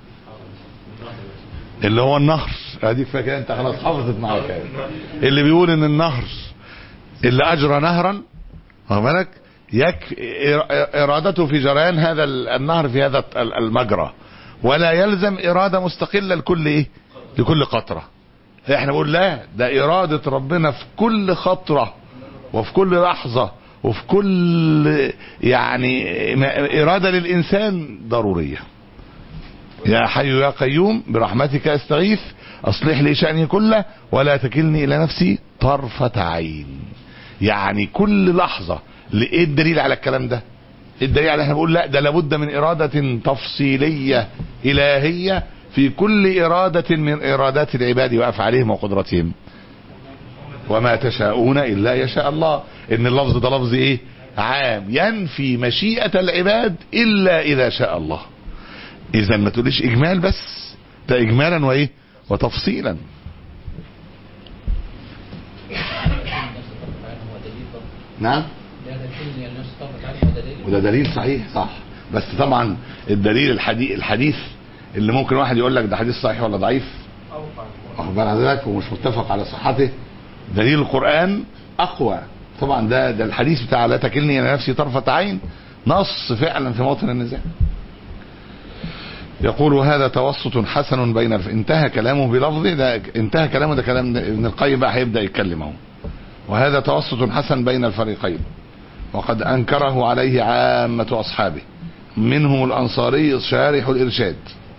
اللي هو النهر اديك فاكر انت خلاص حافظت معاك يعني. اللي بيقول ان النهر اللي اجرى نهرا واخد بالك يك ارادته في جريان هذا النهر في هذا المجرى ولا يلزم اراده مستقله لكل ايه لكل قطره احنا بنقول لا ده اراده ربنا في كل خطره وفي كل لحظه وفي كل يعني اراده للانسان ضروريه يا حي يا قيوم برحمتك استغيث اصلح لي شاني كله ولا تكلني الى نفسي طرفه عين يعني كل لحظه ايه الدليل على الكلام ده الدليل على احنا بنقول لا ده لابد من اراده تفصيليه الهيه في كل اراده من ارادات العباد وافعالهم وقدرتهم وما تشاءون الا يشاء الله ان اللفظ ده لفظ ايه عام ينفي مشيئه العباد الا اذا شاء الله اذا ما تقوليش اجمال بس ده اجمالا وايه وتفصيلا نعم وده دليل صحيح صح بس طبعا الدليل الحديث الحديث اللي ممكن واحد يقول لك ده حديث صحيح ولا ضعيف واخد بال حضرتك ومش متفق على صحته دليل القران اقوى طبعا ده ده الحديث بتاع لا تكلني الى نفسي طرفه عين نص فعلا في موطن النزاع يقول هذا توسط حسن بين الف... انتهى كلامه بلفظه ده انتهى كلامه ده كلام ابن القيم بقى هيبدا يتكلم اهو وهذا توسط حسن بين الفريقين وقد انكره عليه عامه اصحابه منهم الانصاري شارح الارشاد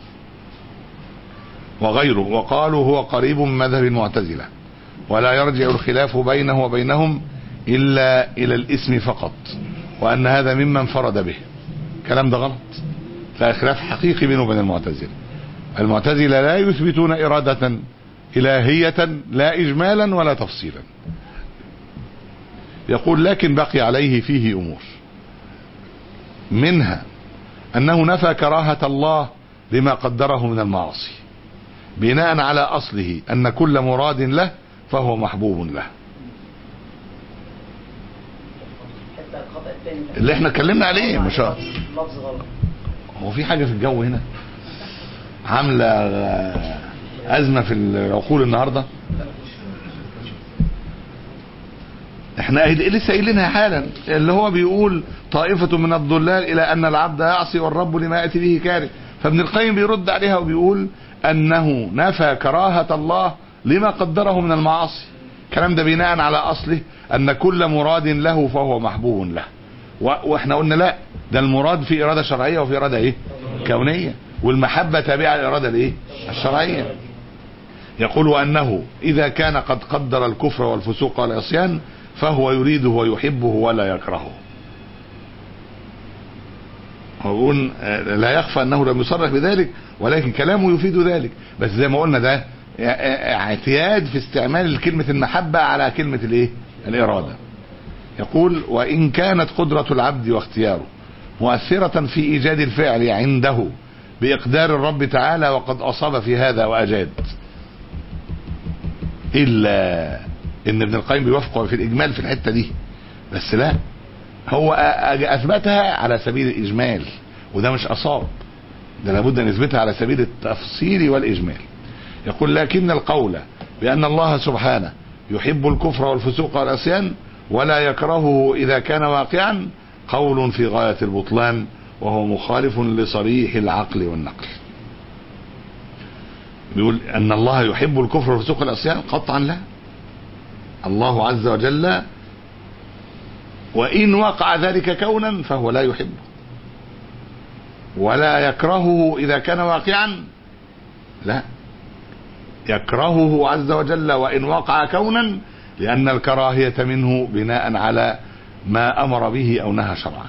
وغيره وقالوا هو قريب من مذهب المعتزله ولا يرجع الخلاف بينه وبينهم الا الى الاسم فقط وان هذا ممن فرد به كلام ده غلط لا خلاف حقيقي بينه وبين المعتزله المعتزله لا يثبتون اراده الهيه لا اجمالا ولا تفصيلا يقول لكن بقي عليه فيه امور منها انه نفى كراهه الله لما قدره من المعاصي بناء على اصله ان كل مراد له فهو محبوب له حتى الخطأ الثاني اللي احنا اتكلمنا عليه مش ه- لفظ غلط هو في حاجه في الجو هنا عامله آه، ازمه في العقول النهارده احنا قايل- لسه قايلينها حالا اللي هو بيقول طائفة من الضلال إلى أن العبد يعصي والرب لما يأتي به كاره فابن القيم بيرد عليها وبيقول أنه نفى كراهة الله لما قدره من المعاصي الكلام ده بناء على أصله أن كل مراد له فهو محبوب له و- واحنا قلنا لا ده المراد في إرادة شرعية وفي إرادة إيه كونية والمحبة تابعة للإرادة الإيه الشرعية يقول وأنه إذا كان قد قدر الكفر والفسوق والعصيان فهو يريده ويحبه ولا يكرهه ويقول آه، لا يخفى أنه لم يصرح بذلك ولكن كلامه يفيد ذلك بس زي ما قلنا ده اعتياد في استعمال كلمة المحبة على كلمة الايه الإرادة يقول وإن كانت قدرة العبد واختياره مؤثرة في إيجاد الفعل عنده بإقدار الرب تعالى وقد أصاب في هذا وأجاد إلا إن ابن القيم بيوافقه في الإجمال في الحتة دي بس لا هو أ- أ- أثبتها على سبيل الإجمال وده مش أصاب ده لابد أن يثبتها على سبيل التفصيل والإجمال يقول لكن القول بأن الله سبحانه يحب الكفر والفسوق والعصيان ولا يكرهه إذا كان واقعا قول في غاية البطلان وهو مخالف لصريح العقل والنقل بيقول أن الله يحب الكفر والفسوق والعصيان قطعا لا الله عز وجل وإن وقع ذلك كونا فهو لا يحبه ولا يكرهه إذا كان واقعا لا يكرهه عز وجل وإن وقع كونا لأن الكراهية منه بناء على ما أمر به أو نهى شرعا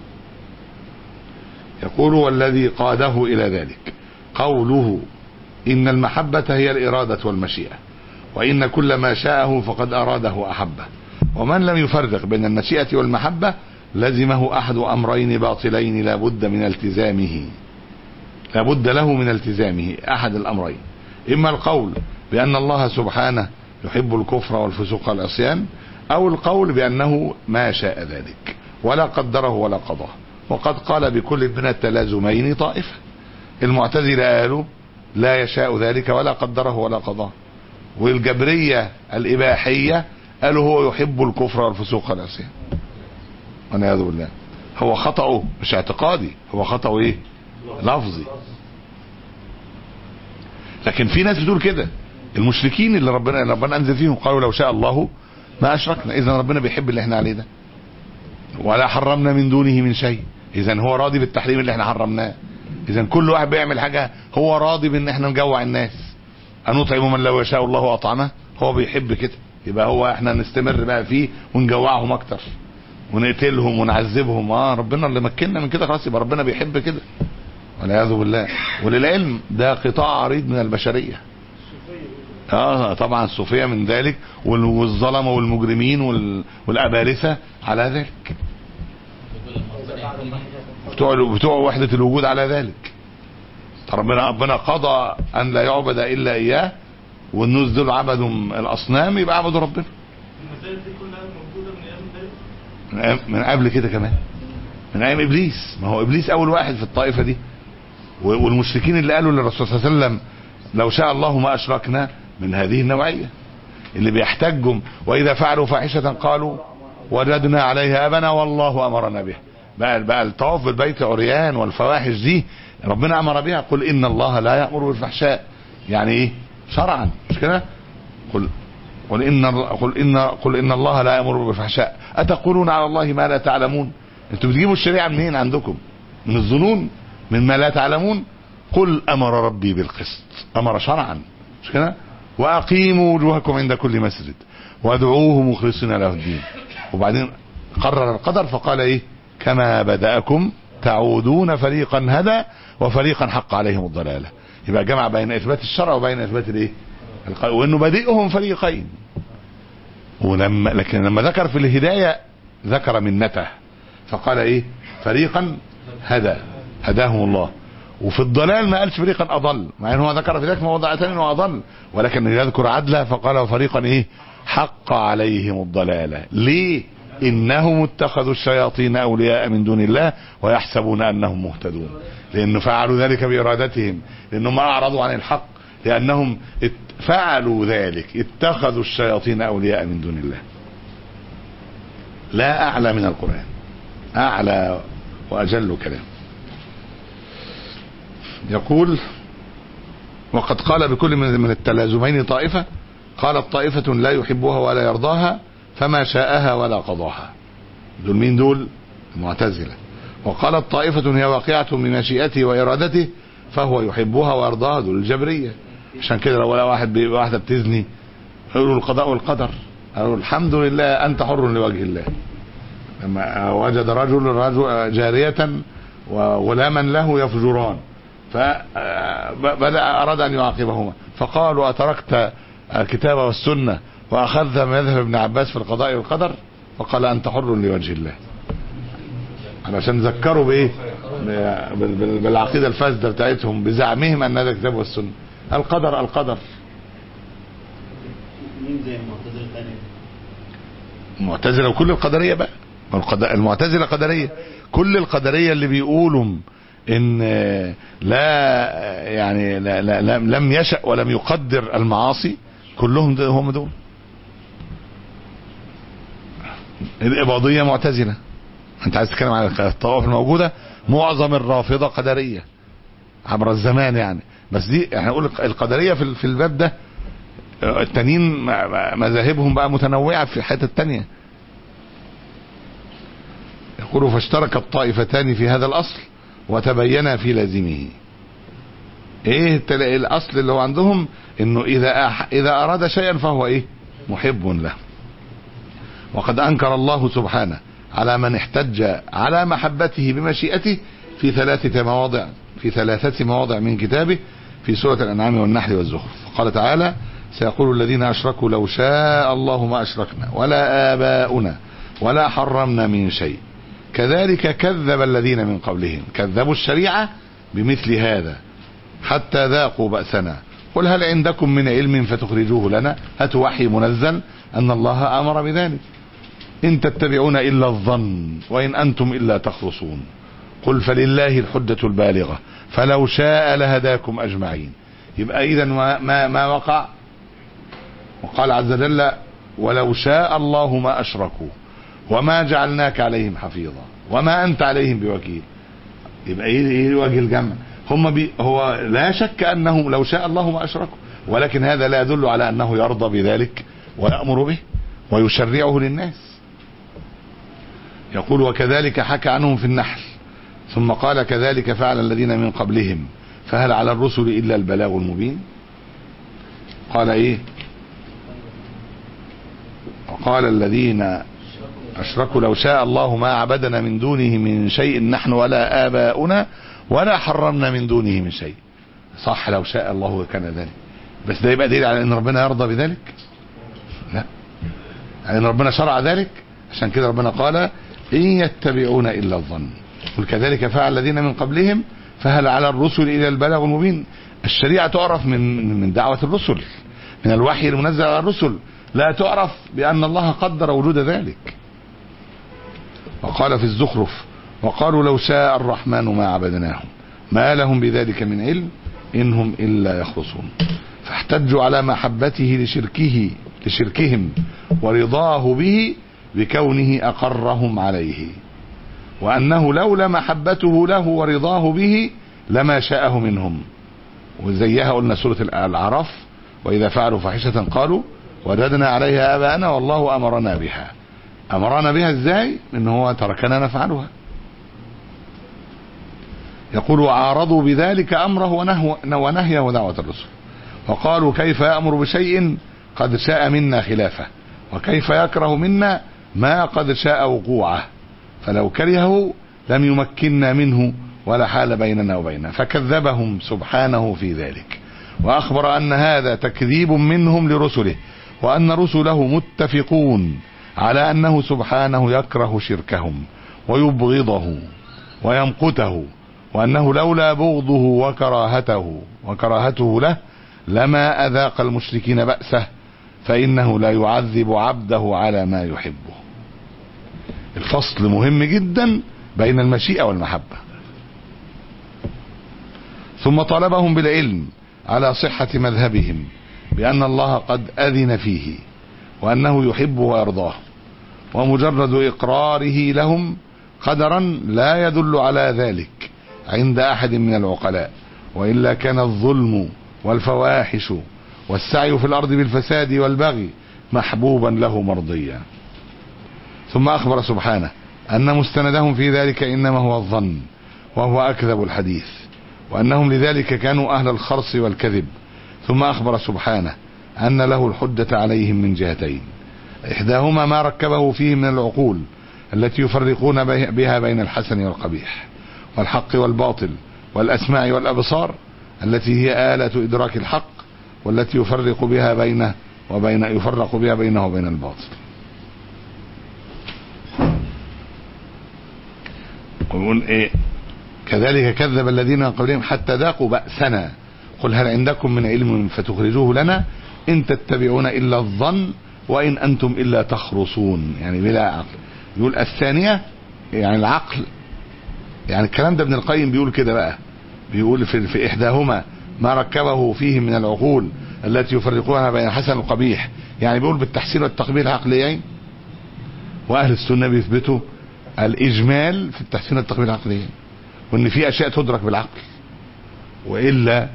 يقول والذي قاده إلى ذلك قوله إن المحبة هي الإرادة والمشيئة وإن كل ما شاءه فقد أراده أحبه ومن لم يفرق بين المشيئة والمحبة لزمه أحد أمرين باطلين لا بد من التزامه لا بد له من التزامه أحد الأمرين إما القول بأن الله سبحانه يحب الكفر والفسوق والعصيان أو القول بأنه ما شاء ذلك ولا قدره ولا قضاه وقد قال بكل من التلازمين طائفة المعتزلة قالوا لا يشاء ذلك ولا قدره ولا قضاه والجبرية الإباحية قالوا هو يحب الكفر والفسوق والعصيان والعياذ بالله هو خطأه مش اعتقادي هو خطأه ايه لفظي لكن في ناس بتقول كده المشركين اللي ربنا ربنا انزل فيهم قالوا لو شاء الله ما اشركنا اذا ربنا بيحب اللي احنا عليه ده ولا حرمنا من دونه من شيء اذا هو راضي بالتحريم اللي احنا حرمناه اذا كل واحد بيعمل حاجه هو راضي بان احنا نجوع الناس ان نطعم من لو يشاء الله اطعمه هو بيحب كده يبقى هو احنا نستمر بقى فيه ونجوعهم اكتر ونقتلهم ونعذبهم اه ربنا اللي مكننا من كده خلاص يبقى ربنا بيحب كده والعياذ بالله وللعلم ده قطاع عريض من البشريه اه طبعا الصوفيه من ذلك وال- والظلمه والمجرمين وال- والابالسه على ذلك بتوع بتوع وحده الوجود على ذلك ربنا ربنا قضى ان لا يعبد الا اياه والناس دول عبدوا الاصنام يبقى عبدوا ربنا المسائل دي كلها موجوده من ايام التاريخ من أيام- من قبل كده كمان من ايام ابليس ما هو ابليس اول واحد في الطائفه دي و- والمشركين اللي قالوا للرسول صلى الله عليه وسلم لو شاء الله ما اشركنا من هذه النوعيه اللي بيحتجوا واذا فعلوا فاحشه قالوا وجدنا عليها ابنا والله امرنا بها بقى بقى الطواف بالبيت عريان والفواحش دي ربنا امر بها قل ان الله لا يامر بالفحشاء يعني ايه شرعا مش كده قل قل ان قل ان قل ان الله لا يامر بالفحشاء اتقولون على الله ما لا تعلمون انتوا بتجيبوا الشريعه منين عندكم من الظنون من ما لا تعلمون قل امر ربي بالقسط امر شرعا مش كده واقيموا وجوهكم عند كل مسجد وادعوه مخلصين له الدين وبعدين قرر القدر فقال ايه كما بداكم تعودون فريقا هدى وفريقا حق عليهم الضلاله يبقى جمع بين اثبات الشرع وبين اثبات الايه الق- وانه بادئهم فريقين ولما لكن لما ذكر في الهدايه ذكر منته فقال ايه فريقا هدى هداهم الله وفي الضلال ما قالش فريقا اضل مع ان هو ذكر في ذلك مواضعتين انه اضل ولكن يذكر عدله فقال فريقا ايه حق عليهم الضلاله ليه انهم اتخذوا الشياطين اولياء من دون الله ويحسبون انهم مهتدون لانه فعلوا ذلك بارادتهم لانهم اعرضوا عن الحق لانهم ات- فعلوا ذلك اتخذوا الشياطين اولياء من دون الله لا اعلى من القران اعلى واجل كلام يقول وقد قال بكل من من التلازمين طائفة قالت طائفة لا يحبها ولا يرضاها فما شاءها ولا قضاها دول مين دول المعتزلة وقالت طائفة هي واقعة بمشيئته وإرادته فهو يحبها ويرضاها دول الجبرية عشان كده لو واحد بي- واحدة بتزني يقولوا القضاء والقدر قالوا الحمد لله أنت حر لوجه الله لما وجد رجل رجل جارية وغلاما له يفجران فبدأ أراد أن يعاقبهما فقالوا أتركت الكتاب والسنة وأخذت مذهب ابن عباس في القضاء والقدر فقال أنت حر لوجه الله علشان ذكروا بايه بال- بال- بالعقيده الفاسده بتاعتهم بزعمهم ان هذا الكتاب والسنه القدر القدر مين زي المعتزله الثانيه المعتزله وكل القدريه بقى ما القد- المعتزله قدريه كل القدريه اللي بيقولوا ان لا يعني لا لا لم- لم يشأ ولم يقدر المعاصي كلهم ده هم دول الإباضية معتزلة انت عايز تتكلم عن الطوائف الموجودة معظم الرافضة قدرية عبر الزمان يعني بس دي احنا نقول القدرية في في الباب ده اه، التانيين م- م- مذاهبهم بقى متنوعة في الحتة التانية يقول فاشترك الطائفتان في هذا الأصل وتبينا في لازمه ايه التل- الاصل اللي هو عندهم انه اذا أح اذا اراد شيئا فهو ايه محب له وقد انكر الله سبحانه على من احتج على محبته بمشيئته في ثلاثة مواضع في ثلاثة مواضع من كتابه في سورة الأنعام والنحل والزخرف قال تعالى سيقول الذين أشركوا لو شاء الله ما أشركنا ولا آباؤنا ولا حرمنا من شيء كذلك كذب الذين من قبلهم كذبوا الشريعة بمثل هذا حتى ذاقوا بأسنا قل هل عندكم من علم فتخرجوه لنا هاتوا وحي منزل أن الله أمر بذلك إن تتبعون إلا الظن وإن أنتم إلا تخرصون قل فلله الحجة البالغة فلو شاء لهداكم أجمعين يبقى إذا ما, ما, ما وقع وقال عز وجل ولو شاء الله ما أشركوا وما جعلناك عليهم حفيظا وما أنت عليهم بوكيل يبقى ايه ايه وجه الجمع هم بي هو لا شك انهم لو شاء الله ما اشركوا ولكن هذا لا يدل على انه يرضى بذلك ويأمر به ويشرعه للناس يقول وكذلك حكى عنهم في النحل ثم قال كذلك فعل الذين من قبلهم فهل على الرسل الا البلاغ المبين قال ايه وقال الذين أشركوا لو شاء الله ما عبدنا من دونه من شيء نحن ولا آباؤنا ولا حرمنا من دونه من شيء صح لو شاء الله كان ذلك بس ده يبقى دليل على ان ربنا يرضى بذلك لا يعني ان ربنا شرع ذلك عشان كده ربنا قال ان يتبعون الا الظن قل كذلك فعل الذين من قبلهم فهل على الرسل الى البلاغ المبين الشريعه تعرف من من دعوه الرسل من الوحي المنزل على الرسل لا تعرف بان الله قدر وجود ذلك وقال في الزخرف وقالوا لو شاء الرحمن ما عبدناهم ما لهم بذلك من علم إنهم إلا يخرصون فاحتجوا على محبته لشركه لشركهم ورضاه به بكونه أقرهم عليه وأنه لولا محبته له ورضاه به لما شاءه منهم وزيها قلنا سورة الأعراف وإذا فعلوا فاحشة قالوا وجدنا عليها آباءنا والله أمرنا بها أمرنا بها ازاي ان هو تركنا نفعلها يقول وعارضوا بذلك امره ونهو ونهيه ودعوة الرسل وقالوا كيف يأمر بشيء قد شاء منا خلافه وكيف يكره منا ما قد شاء وقوعه فلو كرهه لم يمكننا منه ولا حال بيننا وبينه فكذبهم سبحانه في ذلك وأخبر أن هذا تكذيب منهم لرسله وأن رسله متفقون على أنه سبحانه يكره شركهم ويبغضه ويمقته وأنه لولا بغضه وكراهته وكراهته له لما أذاق المشركين بأسه فإنه لا يعذب عبده على ما يحبه الفصل مهم جدا بين المشيئة والمحبة ثم طالبهم بالعلم على صحة مذهبهم بأن الله قد أذن فيه وأنه يحبه ويرضاه ومجرد إقراره لهم قدرا لا يدل على ذلك عند أحد من العقلاء وإلا كان الظلم والفواحش والسعي في الأرض بالفساد والبغي محبوبا له مرضيا ثم أخبر سبحانه أن مستندهم في ذلك إنما هو الظن وهو أكذب الحديث وأنهم لذلك كانوا أهل الخرص والكذب ثم أخبر سبحانه أن له الحجة عليهم من جهتين إحداهما ما ركبه فيه من العقول التي يفرقون بها بين الحسن والقبيح والحق والباطل والأسماع والأبصار التي هي آلة إدراك الحق والتي يفرق بها بينه وبين يفرق بها بينه وبين الباطل ويقول ايه كذلك كذب الذين من قبلهم حتى ذاقوا بأسنا قل هل عندكم من علم فتخرجوه لنا إن تتبعون إلا الظن وإن أنتم إلا تخرصون يعني بلا عقل يقول الثانية يعني العقل يعني الكلام ده ابن القيم بيقول كده بقى بيقول في, في إحداهما ما ركبه فيه من العقول التي يفرقونها بين الحسن والقبيح يعني بيقول بالتحسين والتقبيل العقليين وأهل السنة بيثبتوا الإجمال في التحسين والتقبيل العقليين وإن في أشياء تدرك بالعقل وإلا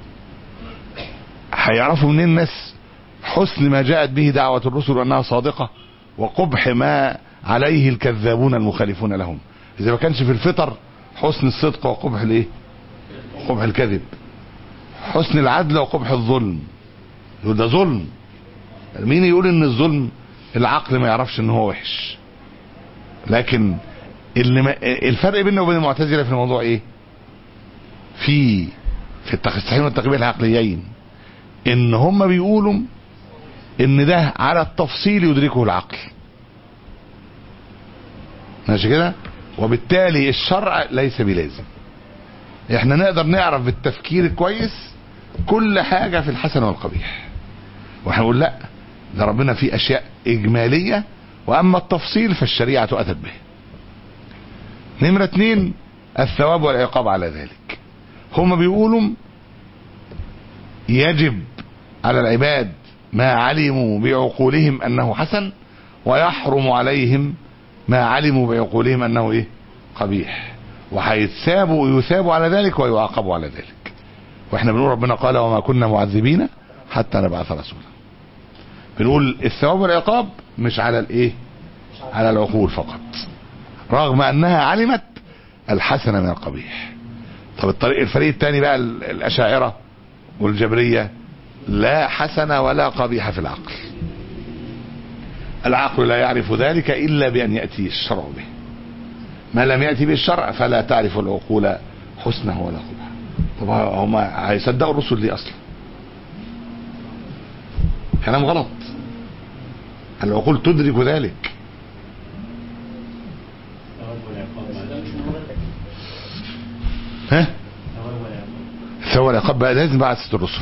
هيعرفوا منين الناس حسن ما جاءت به دعوة الرسل وأنها صادقة وقبح ما عليه الكذابون المخالفون لهم إذا ما كانش في الفطر حسن الصدق وقبح الايه قبح الكذب حسن العدل وقبح الظلم يقول ده ظلم مين يقول ان الظلم العقل ما يعرفش ان هو وحش لكن اللي ما الفرق بيننا وبين المعتزله في الموضوع ايه في في التحسين والتقبيل العقليين ان هم بيقولوا ان ده على التفصيل يدركه العقل ماشي كده وبالتالي الشرع ليس بلازم احنا نقدر نعرف بالتفكير الكويس كل حاجة في الحسن والقبيح واحنا نقول لا ده ربنا فيه اشياء اجمالية واما التفصيل فالشريعة اتت به نمرة اتنين الثواب والعقاب على ذلك هم بيقولوا يجب على العباد ما علموا بعقولهم انه حسن ويحرم عليهم ما علموا بعقولهم انه ايه قبيح وهيتثابوا ويثابوا على ذلك ويعاقبوا على ذلك واحنا بنقول ربنا قال وما كنا معذبين حتى نبعث رسولا بنقول الثواب والعقاب مش على الايه على العقول فقط رغم انها علمت الحسن من القبيح طب الطريق الفريق الثاني بقى الاشاعره والجبريه لا حسن ولا قبيح في العقل العقل لا يعرف ذلك الا بان ياتي الشرع به ما لم ياتي به الشرع فلا تعرف العقول حسنه ولا قبحه طب هم هيصدقوا الرسل دي اصلا كلام غلط العقول تدرك ذلك ها ثواب العقاب بقى لازم بعثة الرسل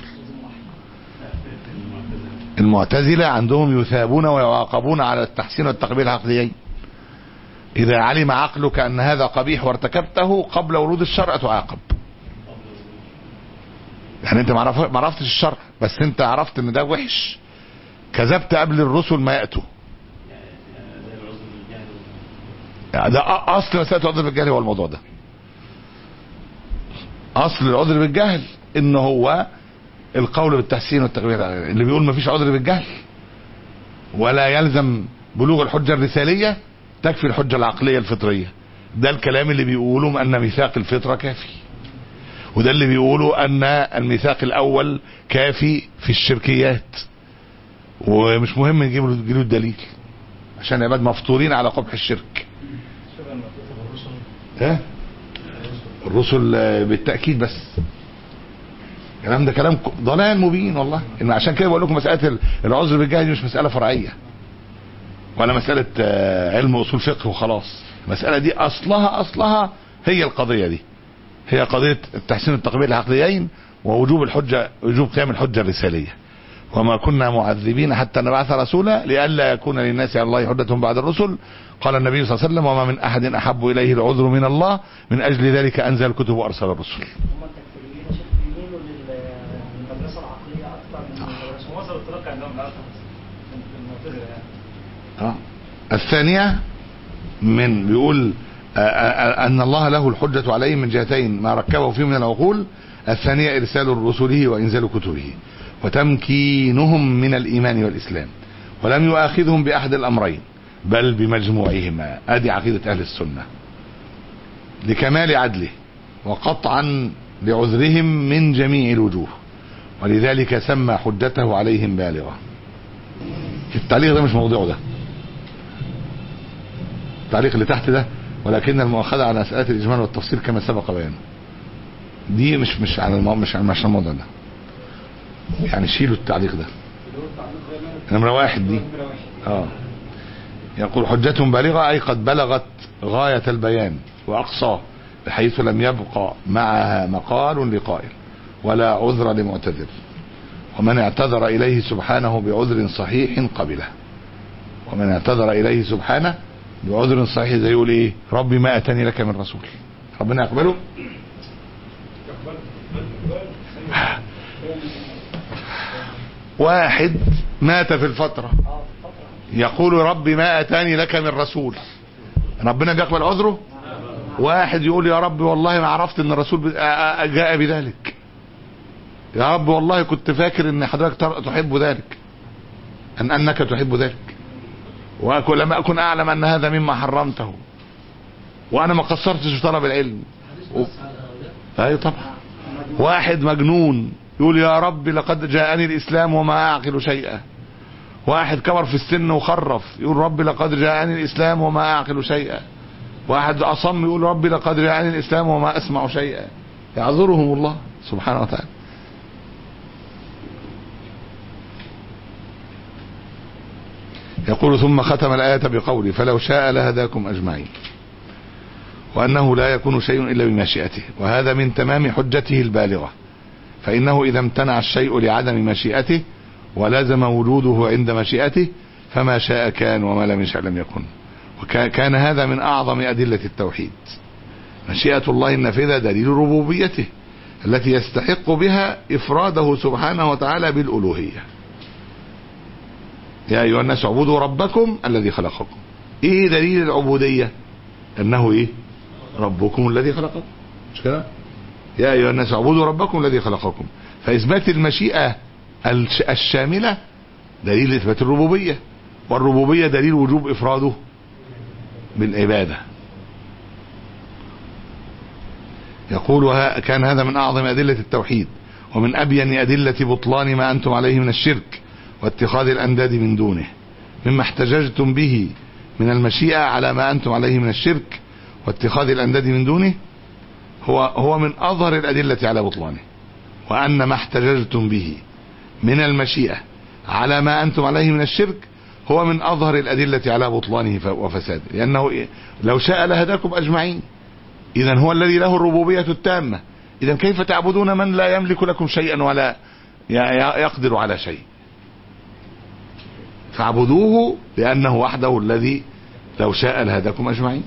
المعتزلة عندهم يثابون ويعاقبون على التحسين والتقبيل العقليين إذا علم عقلك أن هذا قبيح وارتكبته قبل ورود الشرع تعاقب يعني انت ما عرفتش الشرع بس انت عرفت ان ده وحش كذبت قبل الرسل ما يأتوا يعني ده اصل مسألة العذر بالجهل هو الموضوع ده اصل العذر بالجهل ان هو القول بالتحسين والتقبيل اللي بيقول ما فيش عذر بالجهل ولا يلزم بلوغ الحجة الرسالية تكفي الحجة العقلية الفطرية ده الكلام اللي بيقولوا ان ميثاق الفطرة كافي وده اللي بيقولوا ان الميثاق الاول كافي في الشركيات ومش مهم نجيب له الدليل عشان العباد مفطورين على قبح الشرك ها الرسل بالتأكيد بس الكلام ده كلام ضلال مبين والله إن عشان كده بقول لكم مسألة العذر بالجهل دي مش مسألة فرعية ولا مسألة علم أصول فقه وخلاص المسألة دي أصلها أصلها هي القضية دي هي قضية التحسين التقبيل العقليين ووجوب الحجة وجوب قيام الحجة الرسالية وما كنا معذبين حتى نبعث رسولا لئلا يكون للناس على الله حجة بعد الرسل قال النبي صلى الله عليه وسلم وما من أحد أحب إليه العذر من الله من أجل ذلك أنزل الكتب وأرسل الرسل هم التكفيريين شايف بيميلوا لل- للمدرسه العقليه اكثر من المدرسه وصل التلقي عندهم الأرخص في المعتزلة يعني آه. الثانية من بيقول آه، آه، أن الله له الحجة عليهم من جهتين ما ركبه فيه من العقول الثانية إرسال رسله وإنزال كتبه وتمكينهم من الإيمان والإسلام ولم يؤاخذهم بأحد الأمرين بل بمجموعهما أدي عقيدة أهل السنة لكمال عدله وقطعا لعذرهم من جميع الوجوه ولذلك سمى حجته عليهم بالغة التعليق ده مش موضوعه ده التعليق اللي تحت ده ولكن المؤاخذة على مسألة الإجمال والتفصيل كما سبق بيانه دي مش مش على المو... مش على مش على الموضوع ده يعني شيلوا التعليق ده نمرة واحد دي اه يقول حجة بالغة أي قد بلغت غاية البيان وأقصاه بحيث لم يبقى معها مقال لقائل ولا عذر لمعتذر ومن اعتذر إليه سبحانه بعذر صحيح قبله ومن اعتذر إليه سبحانه بعذر صحيح زي يقول إيه ربي ما أتاني لك من رسول ربنا يقبله واحد مات في الفترة يقول ربي ما أتاني لك من رسول ربنا بيقبل عذره واحد يقول يا رب والله ما عرفت ان الرسول ب- آ- آ- جاء بذلك يا رب والله كنت فاكر ان حضرتك تر- تحب ذلك ان انك تحب ذلك وأكون لم اكن اعلم ان هذا مما حرمته وانا ما قصرتش في طلب العلم و... ايوه طبعا واحد مجنون يقول يا رب لقد جاءني الاسلام وما اعقل شيئا واحد كبر في السن وخرف يقول رب لقد جاءني الاسلام وما اعقل شيئا واحد اصم يقول ربي لقد جاءني الاسلام وما اسمع شيئا يعذرهم الله سبحانه وتعالى يقول ثم ختم الآية بقوله فلو شاء لهداكم أجمعين وأنه لا يكون شيء إلا بمشيئته وهذا من تمام حجته البالغة فإنه إذا امتنع الشيء لعدم مشيئته ولازم وجوده عند مشيئته فما شاء كان وما لم يشاء لم يكن وكان هذا من أعظم أدلة التوحيد مشيئة الله النافذة دليل ربوبيته التي يستحق بها إفراده سبحانه وتعالى بالألوهية يا أيها الناس اعبدوا ربكم الذي خلقكم إيه دليل العبودية أنه إيه ربكم الذي خلقكم مش كده يا أيها الناس اعبدوا ربكم الذي خلقكم فإثبات المشيئة الش- الشاملة دليل إثبات الربوبية والربوبية دليل وجوب إفراده بالعبادة يقول وها- كان هذا من أعظم أدلة التوحيد ومن أبين أدلة بطلان ما أنتم عليه من الشرك واتخاذ الأنداد من دونه مما احتججتم به من المشيئة على ما أنتم عليه من الشرك واتخاذ الأنداد من دونه هو هو من أظهر الأدلة على بطلانه وأن ما احتججتم به من المشيئة على ما أنتم عليه من الشرك هو من أظهر الأدلة على بطلانه ف- وفساده لأنه إيه؟ لو شاء لهداكم أجمعين إذا هو الذي له الربوبية التامة إذا كيف تعبدون من لا يملك لكم شيئا ولا ي- ي- يقدر على شيء فاعبدوه لأنه وحده الذي لو شاء لهداكم أجمعين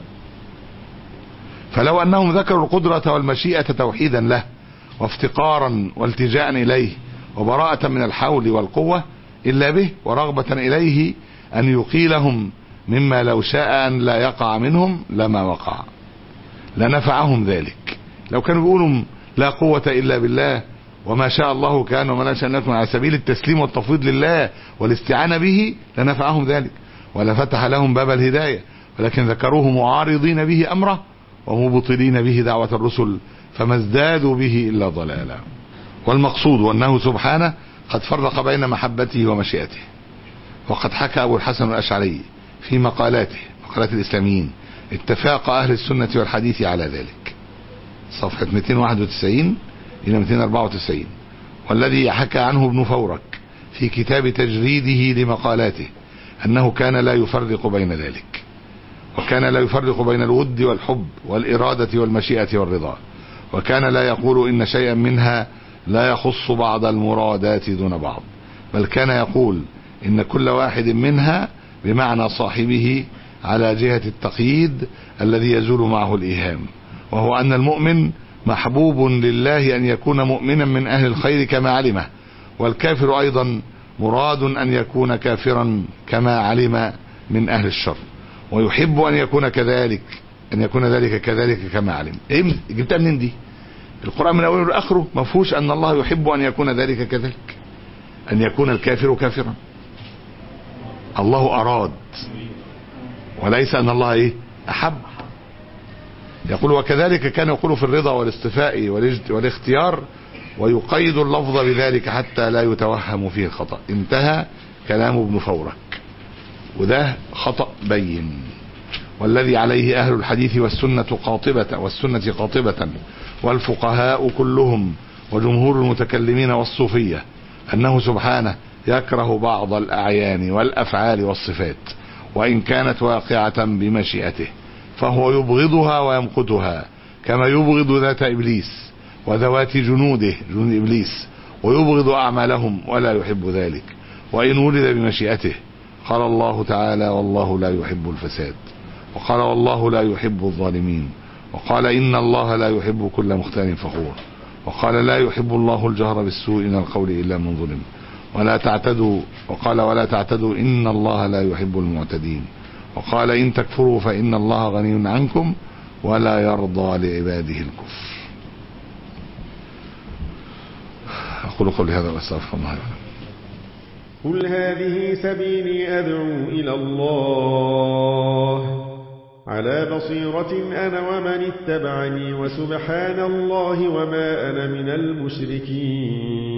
فلو أنهم ذكروا القدرة والمشيئة توحيدا له وافتقارا والتجاء إليه وبراءة من الحول والقوة إلا به ورغبة إليه أن يقيلهم مما لو شاء أن لا يقع منهم لما وقع لنفعهم ذلك لو كانوا بيقولوا لا قوة إلا بالله وما شاء الله كان وما لا شاء لكم على سبيل التسليم والتفويض لله والاستعانة به لنفعهم ذلك ولفتح لهم باب الهداية ولكن ذكروه معارضين به أمره ومبطلين به دعوة الرسل فما ازدادوا به إلا ضلالا والمقصود أنه سبحانه قد فرق بين محبته ومشيئته وقد حكى أبو الحسن الأشعري في مقالاته مقالات الإسلاميين اتفاق أهل السنة والحديث على ذلك صفحة 291 إلى 294 والذي حكى عنه ابن فورك في كتاب تجريده لمقالاته أنه كان لا يفرق بين ذلك وكان لا يفرق بين الود والحب والإرادة والمشيئة والرضا وكان لا يقول إن شيئا منها لا يخص بعض المرادات دون بعض بل كان يقول إن كل واحد منها بمعنى صاحبه على جهة التقييد الذي يزول معه الإيهام وهو أن المؤمن محبوب لله أن يكون مؤمنا من أهل الخير كما علمه والكافر أيضا مراد أن يكون كافرا كما علم من أهل الشر ويحب أن يكون كذلك أن يكون ذلك كذلك كما علم إيه جبتها منين دي القرآن من أوله لآخره ما فيهوش أن الله يحب أن يكون ذلك كذلك أن يكون الكافر كافرا الله أراد وليس أن الله إيه أحب يقول وكذلك كان يقول في الرضا والاصطفاء والاجت- والاختيار ويقيد اللفظ بذلك حتى لا يتوهم فيه الخطأ انتهى كلام ابن فورك وده خطأ بين والذي عليه أهل الحديث والسنة قاطبة والسنة قاطبة والفقهاء كلهم وجمهور المتكلمين والصوفية أنه سبحانه يكره بعض الأعيان والأفعال والصفات وإن كانت واقعة بمشيئته فهو يبغضها ويمقتها كما يبغض ذات إبليس وذوات جنوده جنود إبليس ويبغض أعمالهم ولا يحب ذلك وإن ولد بمشيئته قال الله تعالى والله لا يحب الفساد وقال والله لا يحب الظالمين وقال إن الله لا يحب كل مختال فخور وقال لا يحب الله الجهر بالسوء من القول إلا من ظلم ولا تعتدوا وقال ولا تعتدوا إن الله لا يحب المعتدين وقال إن تكفروا فإن الله غني عنكم ولا يرضى لعباده الكفر أقول قولي هذا وأستغفر الله لي قل هذه سبيلي أدعو إلى الله على بصيرة أنا ومن اتبعني وسبحان الله وما أنا من المشركين